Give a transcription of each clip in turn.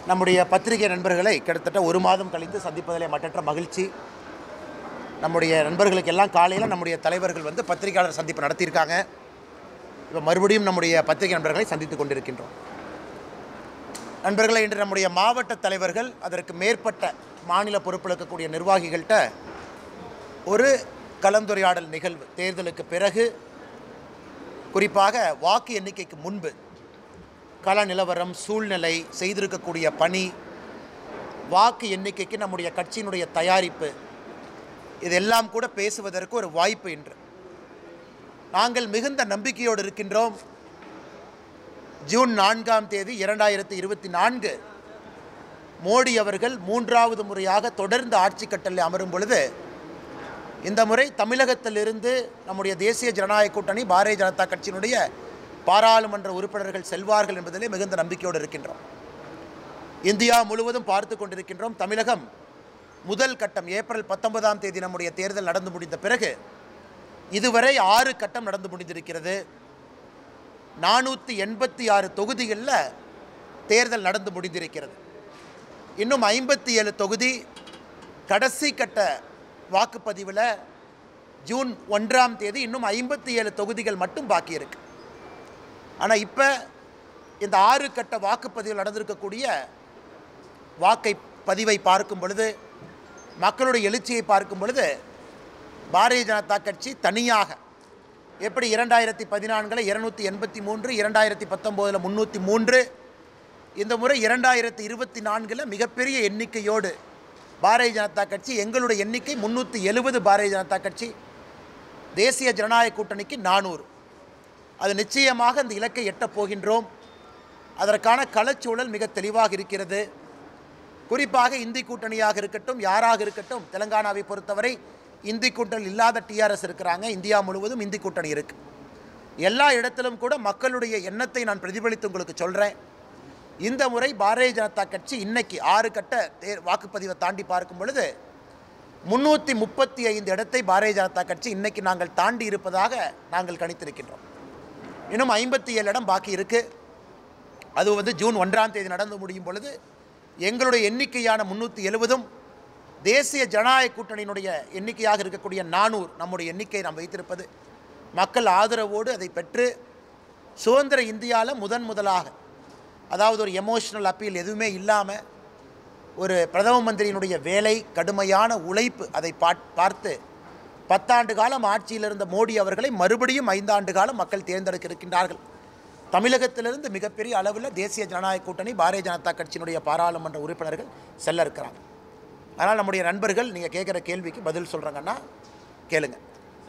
நம்முடைய பத்திரிகை நண்பர்களை கிட்டத்தட்ட ஒரு மாதம் கழித்து சந்திப்பதிலே மற்றற்ற மகிழ்ச்சி நம்முடைய நண்பர்களுக்கு எல்லாம் காலையில் நம்முடைய தலைவர்கள் வந்து பத்திரிகையாளர் சந்திப்பு நடத்தியிருக்காங்க இப்போ மறுபடியும் நம்முடைய பத்திரிகை நண்பர்களை சந்தித்து கொண்டிருக்கின்றோம் நண்பர்களே இன்று நம்முடைய மாவட்ட தலைவர்கள் அதற்கு மேற்பட்ட மாநில பொறுப்பில் இருக்கக்கூடிய நிர்வாகிகள்கிட்ட ஒரு கலந்துரையாடல் நிகழ்வு தேர்தலுக்கு பிறகு குறிப்பாக வாக்கு எண்ணிக்கைக்கு முன்பு கள நிலவரம் சூழ்நிலை செய்திருக்கக்கூடிய பணி வாக்கு எண்ணிக்கைக்கு நம்முடைய கட்சியினுடைய தயாரிப்பு இதெல்லாம் கூட பேசுவதற்கு ஒரு வாய்ப்பு இன்று நாங்கள் மிகுந்த நம்பிக்கையோடு இருக்கின்றோம் ஜூன் நான்காம் தேதி இரண்டாயிரத்தி இருபத்தி நான்கு மோடி அவர்கள் மூன்றாவது முறையாக தொடர்ந்து ஆட்சி கட்டலில் அமரும் பொழுது இந்த முறை தமிழகத்திலிருந்து நம்முடைய தேசிய ஜனநாயக கூட்டணி பாரதிய ஜனதா கட்சியினுடைய பாராளுமன்ற உறுப்பினர்கள் செல்வார்கள் என்பதிலே மிகுந்த நம்பிக்கையோடு இருக்கின்றோம் இந்தியா முழுவதும் பார்த்து கொண்டிருக்கின்றோம் தமிழகம் முதல் கட்டம் ஏப்ரல் பத்தொன்பதாம் தேதி நம்முடைய தேர்தல் நடந்து முடிந்த பிறகு இதுவரை ஆறு கட்டம் நடந்து முடிந்திருக்கிறது நானூற்றி எண்பத்தி ஆறு தொகுதிகளில் தேர்தல் நடந்து முடிந்திருக்கிறது இன்னும் ஐம்பத்தி ஏழு தொகுதி கடைசி கட்ட வாக்குப்பதிவில் ஜூன் ஒன்றாம் தேதி இன்னும் ஐம்பத்தி ஏழு தொகுதிகள் மட்டும் பாக்கி இருக்கு ஆனால் இப்போ இந்த ஆறு கட்ட வாக்குப்பதிவில் நடந்திருக்கக்கூடிய வாக்கை பதிவை பார்க்கும் பொழுது மக்களுடைய எழுச்சியை பார்க்கும் பொழுது பாரதிய ஜனதா கட்சி தனியாக எப்படி இரண்டாயிரத்தி பதினான்கில் இருநூத்தி எண்பத்தி மூன்று இரண்டாயிரத்தி பத்தொம்போதில் முந்நூற்றி மூன்று இந்த முறை இரண்டாயிரத்தி இருபத்தி நான்கில் மிகப்பெரிய எண்ணிக்கையோடு பாரதிய ஜனதா கட்சி எங்களுடைய எண்ணிக்கை முந்நூற்றி எழுபது பாரதிய ஜனதா கட்சி தேசிய ஜனநாயக கூட்டணிக்கு நானூறு அது நிச்சயமாக அந்த இலக்கை எட்டப் போகின்றோம் அதற்கான களச்சூழல் மிக தெளிவாக இருக்கிறது குறிப்பாக இந்தி கூட்டணியாக இருக்கட்டும் யாராக இருக்கட்டும் தெலங்கானாவை பொறுத்தவரை இந்தி கூட்டணி இல்லாத டிஆர்எஸ் இருக்கிறாங்க இந்தியா முழுவதும் இந்தி கூட்டணி இருக்கு எல்லா இடத்திலும் கூட மக்களுடைய எண்ணத்தை நான் பிரதிபலித்து உங்களுக்கு சொல்கிறேன் இந்த முறை பாரதிய ஜனதா கட்சி இன்னைக்கு ஆறு கட்ட தே- வாக்குப்பதிவை தாண்டி பார்க்கும் பொழுது முன்னூற்றி முப்பத்தி ஐந்து இடத்தை பாரதிய ஜனதா கட்சி இன்னைக்கு நாங்கள் தாண்டி இருப்பதாக நாங்கள் கணித்திருக்கின்றோம் இன்னும் ஐம்பத்தி ஏழு இடம் பாக்கி இருக்கு அது வந்து ஜூன் ஒன்றாம் தேதி நடந்து முடியும் பொழுது எங்களுடைய எண்ணிக்கையான முன்னூற்றி எழுபதும் தேசிய ஜனநாயக கூட்டணியினுடைய எண்ணிக்கையாக இருக்கக்கூடிய நானூறு நம்முடைய எண்ணிக்கை நாம் வைத்திருப்பது மக்கள் ஆதரவோடு அதை பெற்று சுதந்திர இந்தியாவில் முதன் முதலாக அதாவது ஒரு எமோஷனல் அப்பீல் எதுவுமே இல்லாமல் ஒரு பிரதம மந்திரியினுடைய வேலை கடுமையான உழைப்பு அதை பாட்- பார்த்து பத்தாண்டு காலம் ஆட்சியில் இருந்த மோடி அவர்களை மறுபடியும் ஐந்தாண்டு காலம் மக்கள் தேர்ந்தெடுக்க இருக்கின்றார்கள் தமிழகத்திலிருந்து மிகப்பெரிய அளவில் தேசிய ஜனநாயக கூட்டணி பாரதிய ஜனதா கட்சியினுடைய பாராளுமன்ற உறுப்பினர்கள் செல்ல இருக்கிறாங்க அதனால் நம்முடைய நண்பர்கள் நீங்கள் கேட்குற கேள்விக்கு பதில் சொல்கிறாங்கன்னா கேளுங்க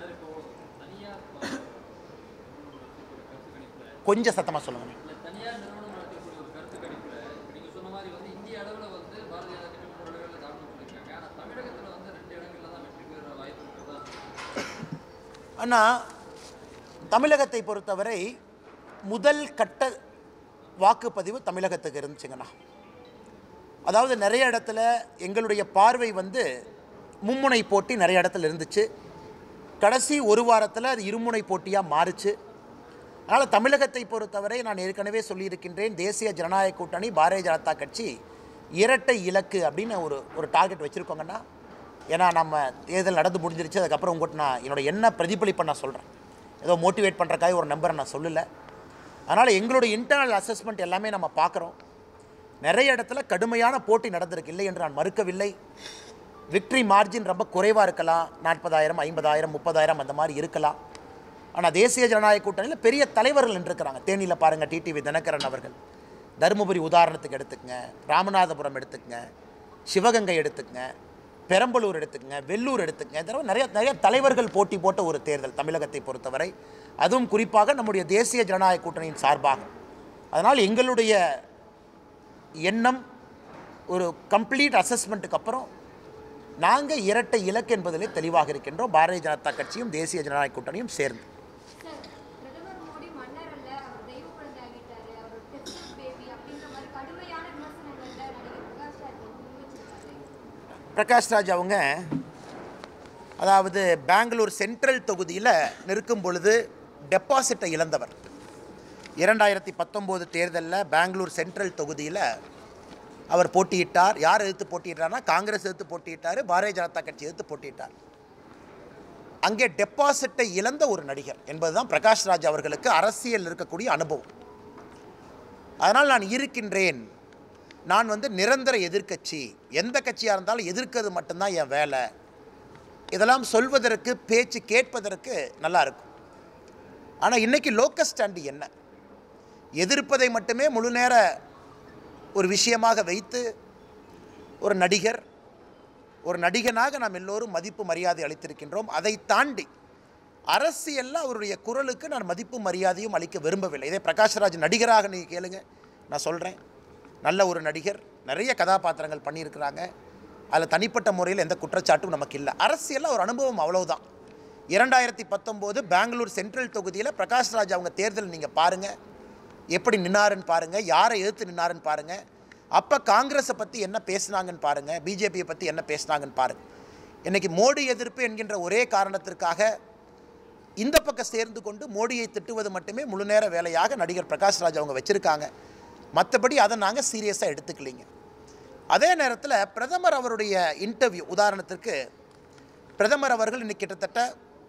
கொஞ்சம் சத்தமாக சொல்லுங்க இந்த தனியார் நிறுவனம் நடத்தக்கூடிய ஒரு கருத்து கணிப்புல இப்ப நீங்க சொன்ன மாதிரி வந்து இந்திய அளவுல வந்து பாரதிய ஜனதா கட்சி மூன்று இடங்களில் தாக்கணும் சொல்லியிருக்காங்க ஆனா தமிழகத்துல வந்து ரெண்டு இடங்கள்ல தான் வெற்றி பெற வாய்ப்பு இருக்கிறதா ஆனால் தமிழகத்தை பொறுத்தவரை முதல் கட்ட வாக்குப்பதிவு தமிழகத்துக்கு இருந்துச்சுங்கண்ணா அதாவது நிறைய இடத்துல எங்களுடைய பார்வை வந்து மும்முனை போட்டி நிறைய இடத்துல இருந்துச்சு கடைசி ஒரு வாரத்தில் அது இருமுனை போட்டியாக மாறுச்சு அதனால் தமிழகத்தை பொறுத்தவரை நான் ஏற்கனவே சொல்லியிருக்கின்றேன் தேசிய ஜனநாயக கூட்டணி பாரதிய ஜனதா கட்சி இரட்டை இலக்கு அப்படின்னு ஒரு ஒரு டார்கெட் வச்சுருக்கோங்கன்னா ஏன்னா நம்ம தேர்தல் நடந்து முடிஞ்சிருச்சு அதுக்கப்புறம் உங்கள்கிட்ட நான் என்னோட என்ன பிரதிபலிப்பை நான் சொல்கிறேன் ஏதோ மோட்டிவேட் பண்ணுறக்காக ஒரு நம்பரை நான் சொல்லலை அதனால் எங்களுடைய இன்டர்னல் அசஸ்மெண்ட் எல்லாமே நம்ம பார்க்குறோம் நிறைய இடத்துல கடுமையான போட்டி நடந்திருக்கு இல்லை என்று நான் மறுக்கவில்லை விக்ட்ரி மார்ஜின் ரொம்ப குறைவாக இருக்கலாம் நாற்பதாயிரம் ஐம்பதாயிரம் முப்பதாயிரம் அந்த மாதிரி இருக்கலாம் ஆனால் தேசிய ஜனநாயக கூட்டணியில் பெரிய தலைவர்கள் நின்றுருக்கிறாங்க தேனியில் பாருங்கள் டிடிவி தினகரன் அவர்கள் தருமபுரி உதாரணத்துக்கு எடுத்துக்கங்க ராமநாதபுரம் எடுத்துக்கங்க சிவகங்கை எடுத்துக்கங்க பெரம்பலூர் எடுத்துக்கங்க வெள்ளூர் எடுத்துக்கங்க இந்த தடவை நிறைய நிறைய தலைவர்கள் போட்டி போட்ட ஒரு தேர்தல் தமிழகத்தை பொறுத்தவரை அதுவும் குறிப்பாக நம்முடைய தேசிய ஜனநாயக கூட்டணியின் சார்பாக அதனால் எங்களுடைய எண்ணம் ஒரு கம்ப்ளீட் அசஸ்மெண்ட்டுக்கு அப்புறம் நாங்கள் இரட்டை இலக்கு என்பதிலே தெளிவாக இருக்கின்றோம் பாரதிய ஜனதா கட்சியும் தேசிய ஜனநாயக கூட்டணியும் சேர்ந்து சார் பிரதமர் மோடி மன்னர் அல்ல அவர் தெய்வ குழந்தை ஆகிட்டாரு அவர் டெஸ்ட் பேபி அப்படின்ற மாதிரி கடுமையான விமர்சனங்கள்ல நடிகர் பிரகாஷ் ராஜ் வந்து முன்வச்சிருக்காரு பிரகாஷ் ராஜ் அவங்க அதாவது பெங்களூர் சென்ட்ரல் தொகுதியில் நிற்கும் பொழுது டெபாசிட்டை இழந்தவர் இரண்டாயிரத்தி பத்தொம்போது தேர்தலில் பெங்களூர் சென்ட்ரல் தொகுதியில் அவர் போட்டியிட்டார் யார் எதிர்த்து போட்டியிட்டார்னா காங்கிரஸ் எதிர்த்து போட்டியிட்டார் பாரதிய ஜனதா கட்சி எதிர்த்து போட்டியிட்டார் அங்கே டெபாசிட்டை இழந்த ஒரு நடிகர் என்பதுதான் பிரகாஷ் ராஜ் அவர்களுக்கு அரசியல் இருக்கக்கூடிய அனுபவம் அதனால் நான் இருக்கின்றேன் நான் வந்து நிரந்தர எதிர்க்கட்சி எந்த கட்சியாக இருந்தாலும் எதிர்க்கிறது மட்டும்தான் என் வேலை இதெல்லாம் சொல்வதற்கு பேச்சு கேட்பதற்கு நல்லா இருக்கும் ஆனால் இன்னைக்கு லோக்கல் ஸ்டாண்டு என்ன எதிர்ப்பதை மட்டுமே முழு நேர ஒரு விஷயமாக வைத்து ஒரு நடிகர் ஒரு நடிகனாக நாம் எல்லோரும் மதிப்பு மரியாதை அளித்திருக்கின்றோம் அதை தாண்டி அரசியலில் அவருடைய குரலுக்கு நான் மதிப்பு மரியாதையும் அளிக்க விரும்பவில்லை இதே பிரகாஷ்ராஜ் நடிகராக நீங்கள் கேளுங்க நான் சொல்கிறேன் நல்ல ஒரு நடிகர் நிறைய கதாபாத்திரங்கள் பண்ணியிருக்கிறாங்க அதில் தனிப்பட்ட முறையில் எந்த குற்றச்சாட்டும் நமக்கு இல்லை அரசியலில் ஒரு அனுபவம் அவ்வளவுதான் இரண்டாயிரத்தி பத்தொம்போது பெங்களூர் சென்ட்ரல் தொகுதியில் பிரகாஷ்ராஜ் அவங்க தேர்தல் நீங்கள் பாருங்கள் எப்படி நின்னாருன்னு பாருங்கள் யாரை எதிர்த்து நின்னாருன்னு பாருங்கள் அப்போ காங்கிரஸை பற்றி என்ன பேசுனாங்கன்னு பாருங்கள் பிஜேபியை பற்றி என்ன பேசுனாங்கன்னு பாருங்கள் இன்றைக்கி மோடி எதிர்ப்பு என்கின்ற ஒரே காரணத்திற்காக இந்த பக்கம் சேர்ந்து கொண்டு மோடியை திட்டுவது மட்டுமே முழு நேர வேலையாக நடிகர் பிரகாஷ் ராஜ் அவங்க வச்சுருக்காங்க மற்றபடி அதை நாங்கள் சீரியஸாக எடுத்துக்கலிங்க அதே நேரத்தில் பிரதமர் அவருடைய இன்டர்வியூ உதாரணத்திற்கு பிரதமர் அவர்கள் இன்னைக்கு கிட்டத்தட்ட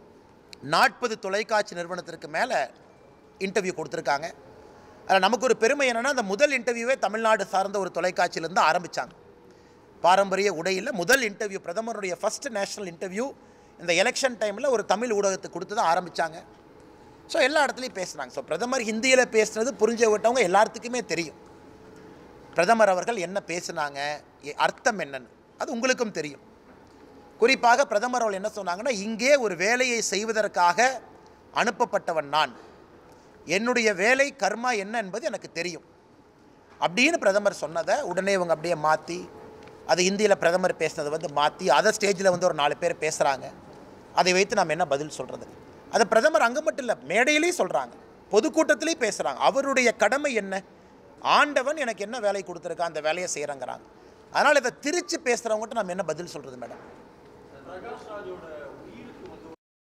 நாற்பது தொலைக்காட்சி நிறுவனத்திற்கு மேலே இன்டர்வியூ கொடுத்துருக்காங்க அதில் நமக்கு ஒரு பெருமை என்னென்னா அந்த முதல் இன்டர்வியூவே தமிழ்நாடு சார்ந்த ஒரு தொலைக்காட்சியிலேருந்து ஆரம்பித்தாங்க பாரம்பரிய உடையில் முதல் இன்டர்வியூ பிரதமருடைய ஃபஸ்ட் நேஷனல் இன்டர்வியூ இந்த எலெக்ஷன் டைமில் ஒரு தமிழ் ஊடகத்துக்கு கொடுத்து தான் ஆரம்பித்தாங்க ஸோ எல்லா இடத்துலையும் பேசுனாங்க ஸோ பிரதமர் ஹிந்தியில் பேசுனது புரிஞ்ச விட்டவங்க எல்லாத்துக்குமே தெரியும் பிரதமர் அவர்கள் என்ன பேசுனாங்க எ- அர்த்தம் என்னன்னு அது உங்களுக்கும் தெரியும் குறிப்பாக பிரதமர் அவர்கள் என்ன சொன்னாங்கன்னா இங்கே ஒரு வேலையை செய்வதற்காக அனுப்பப்பட்டவன் நான் என்னுடைய வேலை கர்மா என்ன என்பது எனக்கு தெரியும் அப்படின்னு பிரதமர் சொன்னதை உடனே இவங்க அப்படியே மாற்றி அது ஹிந்தியில் பிரதமர் பேசினதை வந்து மாற்றி அதை ஸ்டேஜில் வந்து ஒரு நாலு பேர் பேசுகிறாங்க அதை வைத்து நாம் என்ன பதில் சொல்கிறது அது பிரதமர் அங்கே மட்டும் இல்லை மேடையிலையும் சொல்கிறாங்க பொதுக்கூட்டத்திலையும் பேசுகிறாங்க அவருடைய கடமை என்ன ஆண்டவன் எனக்கு என்ன வேலை கொடுத்துருக்கா அந்த வேலையை செய்கிறேங்கிறாங்க அதனால் இதை திரிச்சு பேசுகிறவங்ககிட்ட நம்ம என்ன பதில் சொல்கிறது மேடம் பிரகாஷ் ராஜோட உயிருக்கு வந்து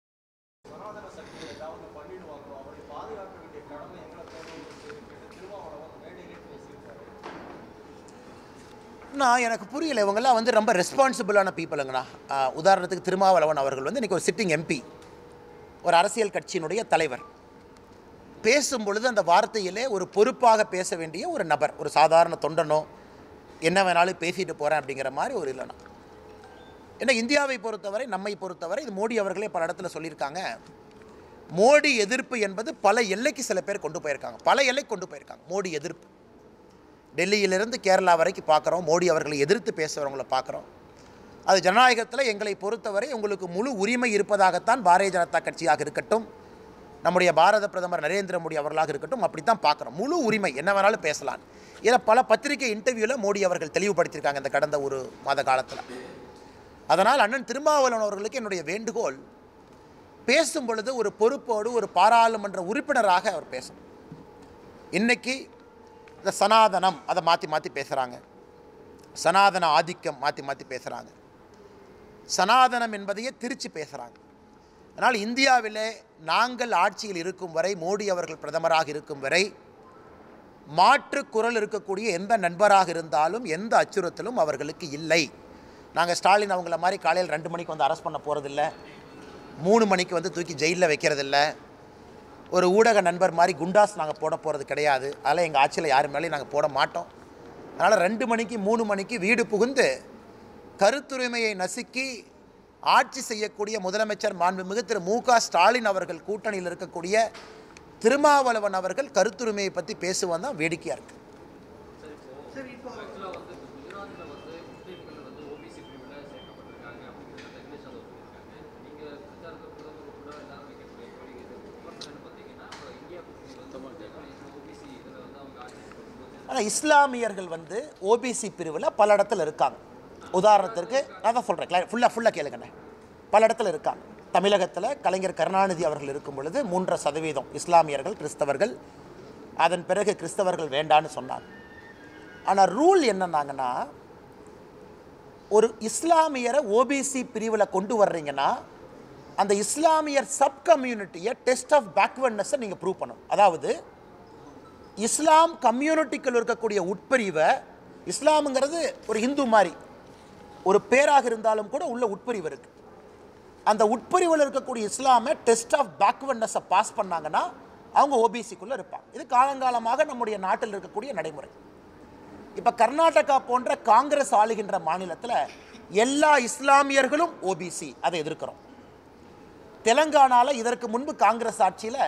சனாதன சக்தி ஏதாவது பண்ணிடுவாங்களோ அவரை பாதுகாக்க வேண்டிய கடமை எங்களை போன்றவங்களுக்கு இருக்குன்னு திருமாவளவன் மேடையிலே பேசியிருக்காரு நான் எனக்கு புரியல இவங்கெல்லாம் வந்து ரொம்ப ரெஸ்பான்சிபிளான பீப்புளுங்கண்ணா ஆஹ் உதாரணத்துக்கு திருமாவளவன் அவர்கள் வந்து இன்றைக்கி ஒரு சிட்டிங் எம்பி ஒரு அரசியல் கட்சியினுடைய தலைவர் பேசும் பொழுது அந்த வார்த்தையிலே ஒரு பொறுப்பாக பேச வேண்டிய ஒரு நபர் ஒரு சாதாரண தொண்டனோ என்ன வேணாலும் பேசிட்டு போகிறேன் அப்படிங்கிற மாதிரி ஒரு இல்லைனா ஏன்னா இந்தியாவை பொறுத்தவரை நம்மை பொறுத்தவரை இது மோடி அவர்களே பல இடத்துல சொல்லியிருக்காங்க மோடி எதிர்ப்பு என்பது பல எல்லைக்கு சில பேர் கொண்டு போயிருக்காங்க பல எல்லைக்கு கொண்டு போயிருக்காங்க மோடி எதிர்ப்பு டெல்லியிலிருந்து கேரளா வரைக்கும் பார்க்குறோம் மோடி அவர்களை எதிர்த்து பேசுகிறவங்கள பார்க்குறோம் அது ஜனநாயகத்தில் எங்களை பொறுத்தவரை உங்களுக்கு முழு உரிமை இருப்பதாகத்தான் பாரதிய ஜனதா கட்சியாக இருக்கட்டும் நம்முடைய பாரத பிரதமர் நரேந்திர மோடி அவர்களாக இருக்கட்டும் அப்படித்தான் பார்க்குறோம் முழு உரிமை என்ன வேணாலும் பேசலாம் இதில் பல பத்திரிகை இன்டர்வியூவில் மோடி அவர்கள் தெளிவுபடுத்தியிருக்காங்க இந்த கடந்த ஒரு மாத காலத்தில் அதனால் அண்ணன் திருமாவளவன் அவர்களுக்கு என்னுடைய வேண்டுகோள் பேசும் பொழுது ஒரு பொறுப்போடு ஒரு பாராளுமன்ற உறுப்பினராக அவர் பேசணும் இன்னைக்கு இந்த சனாதனம் அதை மாற்றி மாற்றி பேசுகிறாங்க சனாதன ஆதிக்கம் மாற்றி மாற்றி பேசுகிறாங்க சனாதனம் என்பதையே திரிச்சு பேசுகிறாங்க அதனால் இந்தியாவிலே நாங்கள் ஆட்சியில் இருக்கும் வரை மோடி அவர்கள் பிரதமராக இருக்கும் வரை மாற்று குரல் இருக்கக்கூடிய எந்த நண்பராக இருந்தாலும் எந்த அச்சுறுத்தலும் அவர்களுக்கு இல்லை நாங்கள் ஸ்டாலின் அவங்கள மாதிரி காலையில் ரெண்டு மணிக்கு வந்து அரெஸ்ட் பண்ண போகிறதில்ல மூணு மணிக்கு வந்து தூக்கி ஜெயிலில் வைக்கிறதில்ல ஒரு ஊடக நண்பர் மாதிரி குண்டாஸ் நாங்கள் போட போகிறது கிடையாது அதெல்லாம் எங்கள் ஆட்சியில் யார் மேலேயும் நாங்கள் போட மாட்டோம் அதனால் ரெண்டு மணிக்கு மூணு மணிக்கு வீடு புகுந்து கருத்துரிமையை நசுக்கி ஆட்சி செய்யக்கூடிய முதலமைச்சர் மாண்புமிகு திரு மு க ஸ்டாலின் அவர்கள் கூட்டணியில் இருக்கக்கூடிய திருமாவளவன் அவர்கள் கருத்துரிமையை பற்றி பேசுவது தான் வேடிக்கையாக இருக்குது ஆக்சுவலாக வந்து இப்போ குஜராத்தில் வந்து முஸ்லீம்கள் வந்து ஓபிசி பிரிவில் சேர்க்கப்பட்டிருக்காங்க அப்படிங்கிறத அகிலேஷ் யாதவ் சொல்லியிருக்காங்க நீங்கள் பிரச்சாரத்தில் பிரதமர் கூட எல்லாரும் வைக்கக்கூடிய கேள்வி இது விமர்சனம் பார்த்தீங்கன்னா இப்போ இந்தியா கூட்டணி வந்து ஓபிசி இதில் வந்து அவங்க ஆட்சி பண்ணும்போது ஆனால் இஸ்லாமியர்கள் வந்து ஓபிசி பிரிவில் பல இடத்துல இருக்காங்க உதாரணத்திற்கு நான் தான் சொல்கிறேன் ஃபுல்லாக ஃபுல்லாக கேளுங்கண்ணே பல இடத்துல இருக்காங்க தமிழகத்தில் கலைஞர் கருணாநிதி அவர்கள் இருக்கும் பொழுது மூன்றரை சதவீதம் இஸ்லாமியர்கள் கிறிஸ்தவர்கள் அதன் பிறகு கிறிஸ்தவர்கள் வேண்டான்னு சொன்னாங்க ஆனால் ரூல் என்னன்னாங்கன்னா ஒரு இஸ்லாமியரை ஓபிசி பிரிவில் கொண்டு வர்றீங்கன்னா அந்த இஸ்லாமியர் சப் கம்யூனிட்டியை டெஸ்ட் ஆஃப் பேக்வர்ட்னஸை நீங்கள் ப்ரூவ் பண்ணணும் அதாவது இஸ்லாம் கம்யூனிட்டிக்குள் இருக்கக்கூடிய உட்பிரிவை இஸ்லாமுங்கிறது ஒரு இந்து மாதிரி ஒரு பேராக இருந்தாலும் கூட உள்ள உட்பிரிவு இருக்கு அந்த உட்பிரிவில் இருக்கக்கூடிய இஸ்லாமை டெஸ்ட் ஆஃப் பேக்வர்ட்னஸை பாஸ் பண்ணாங்கன்னா அவங்க ஓபிசிக்குள்ளே இருப்பாங்க இது காலங்காலமாக நம்முடைய நாட்டில் இருக்கக்கூடிய நடைமுறை இப்போ கர்நாடகா போன்ற காங்கிரஸ் ஆளுகின்ற மாநிலத்தில் எல்லா இஸ்லாமியர்களும் ஓபிசி அதை எதிர்க்கிறோம் தெலங்கானாவில் இதற்கு முன்பு காங்கிரஸ் ஆட்சியில்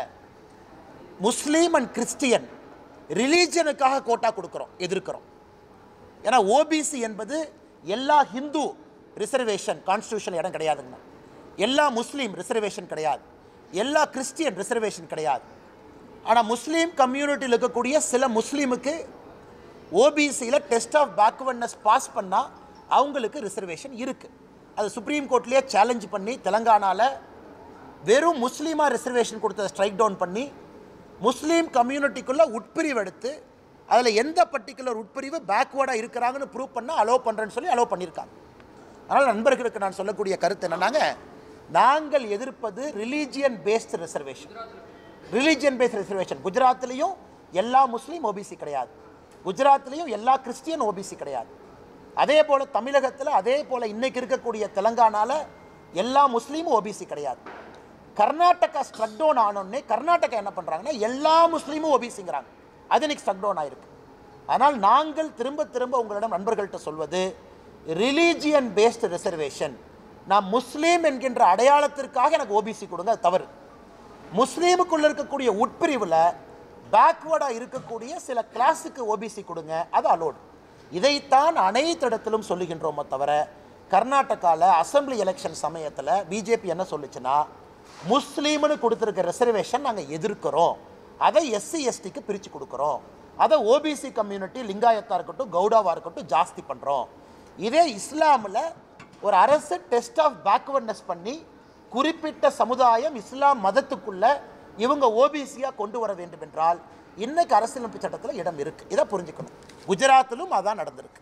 முஸ்லீம் அண்ட் கிறிஸ்டியன் ரிலீஜனுக்காக கோட்டா கொடுக்குறோம் எதிர்க்கிறோம் ஏன்னா ஓபிசி என்பது எல்லா ஹிந்து ரிசர்வேஷன் கான்ஸ்டியூஷன் இடம் கிடையாதுங்க எல்லா முஸ்லீம் ரிசர்வேஷன் கிடையாது எல்லா கிறிஸ்டியன் ரிசர்வேஷன் கிடையாது ஆனால் முஸ்லீம் கம்யூனிட்டியில் இருக்கக்கூடிய சில முஸ்லீமுக்கு ஓபிசியில் டெஸ்ட் ஆஃப் பேக்வர்ட்னஸ் பாஸ் பண்ணால் அவங்களுக்கு ரிசர்வேஷன் இருக்குது அது சுப்ரீம் கோர்ட்லேயே சேலஞ்ச் பண்ணி தெலங்கானாவில் வெறும் முஸ்லீமாக ரிசர்வேஷன் கொடுத்ததை ஸ்ட்ரைக் டவுன் பண்ணி முஸ்லீம் கம்யூனிட்டிக்குள்ளே உட்பிரிவு எடுத்து அதில் எந்த பர்டிகுலர் உட்பிரிவு பேக்வேர்டாக இருக்கிறாங்கன்னு ப்ரூவ் பண்ணால் அலோவ் பண்ணுறேன்னு சொல்லி அலோவ் பண்ணியிருக்காங்க அதனால் நண்பர்களுக்கு நான் சொல்லக்கூடிய கருத்து என்னன்னாங்க நாங்கள் எதிர்ப்பது religion based reservation religion based reservation குஜராத்லேயும் எல்லா முஸ்லீம் ஓபிசி கிடையாது குஜராத்லேயும் எல்லா கிறிஸ்டியன் ஓபிசி கிடையாது அதே போல் தமிழகத்தில் அதே போல் இன்னைக்கு இருக்கக்கூடிய தெலங்கானால எல்லா முஸ்லீமும் ஓபிசி கிடையாது கர்நாடகா ஸ்ட்ரக் டவுன் ஆனோடனே கர்நாடகா என்ன பண்ணுறாங்கன்னா எல்லா முஸ்லீமும் ஓபிசிங்கிறாங்க அது இன்னைக்கு ஸ்ட்ரக் டவுன் ஆயிருக்கு ஆனால் நாங்கள் திரும்ப திரும்ப உங்களிடம் நண்பர்கள்ட்ட சொல்வது ரிலீஜியன் பேஸ்டு ரிசர்வேஷன் நான் முஸ்லீம் என்கின்ற அடையாளத்திற்காக எனக்கு ஓபிசி கொடுங்க அது தவறு முஸ்லீமுக்குள்ள இருக்கக்கூடிய உட்பிரிவில் பேக்வேர்டாக இருக்கக்கூடிய சில கிளாஸுக்கு ஓபிசி கொடுங்க அது அலோடு இதைத்தான் அனைத்து இடத்திலும் சொல்லுகின்றோமோ தவிர கர்நாடகாவில் அசெம்பிளி எலெக்ஷன் சமயத்தில் பிஜேபி என்ன சொல்லுச்சுன்னா முஸ்லீம்னு கொடுத்துருக்க ரிசர்வேஷன் நாங்கள் எதிர்க்கிறோம் அதை எஸ்சி எஸ்டிக்கு பிரித்து கொடுக்குறோம் அதை ஓபிசி கம்யூனிட்டி லிங்காயத்தாக இருக்கட்டும் கவுடாவாக இருக்கட்டும் ஜாஸ்தி பண்ணுறோம் இதே இஸ்லாமில் ஒரு அரசு டெஸ்ட் ஆஃப் பேக்வர்ட்னஸ் பண்ணி குறிப்பிட்ட சமுதாயம் இஸ்லாம் மதத்துக்குள்ள இவங்க ஓபிசியாக கொண்டு வர வேண்டும் என்றால் இன்னைக்கு அரசியலமைப்பு சட்டத்தில் இடம் இருக்கு இதை புரிஞ்சுக்கணும் குஜராத்திலும் அதான் நடந்திருக்கு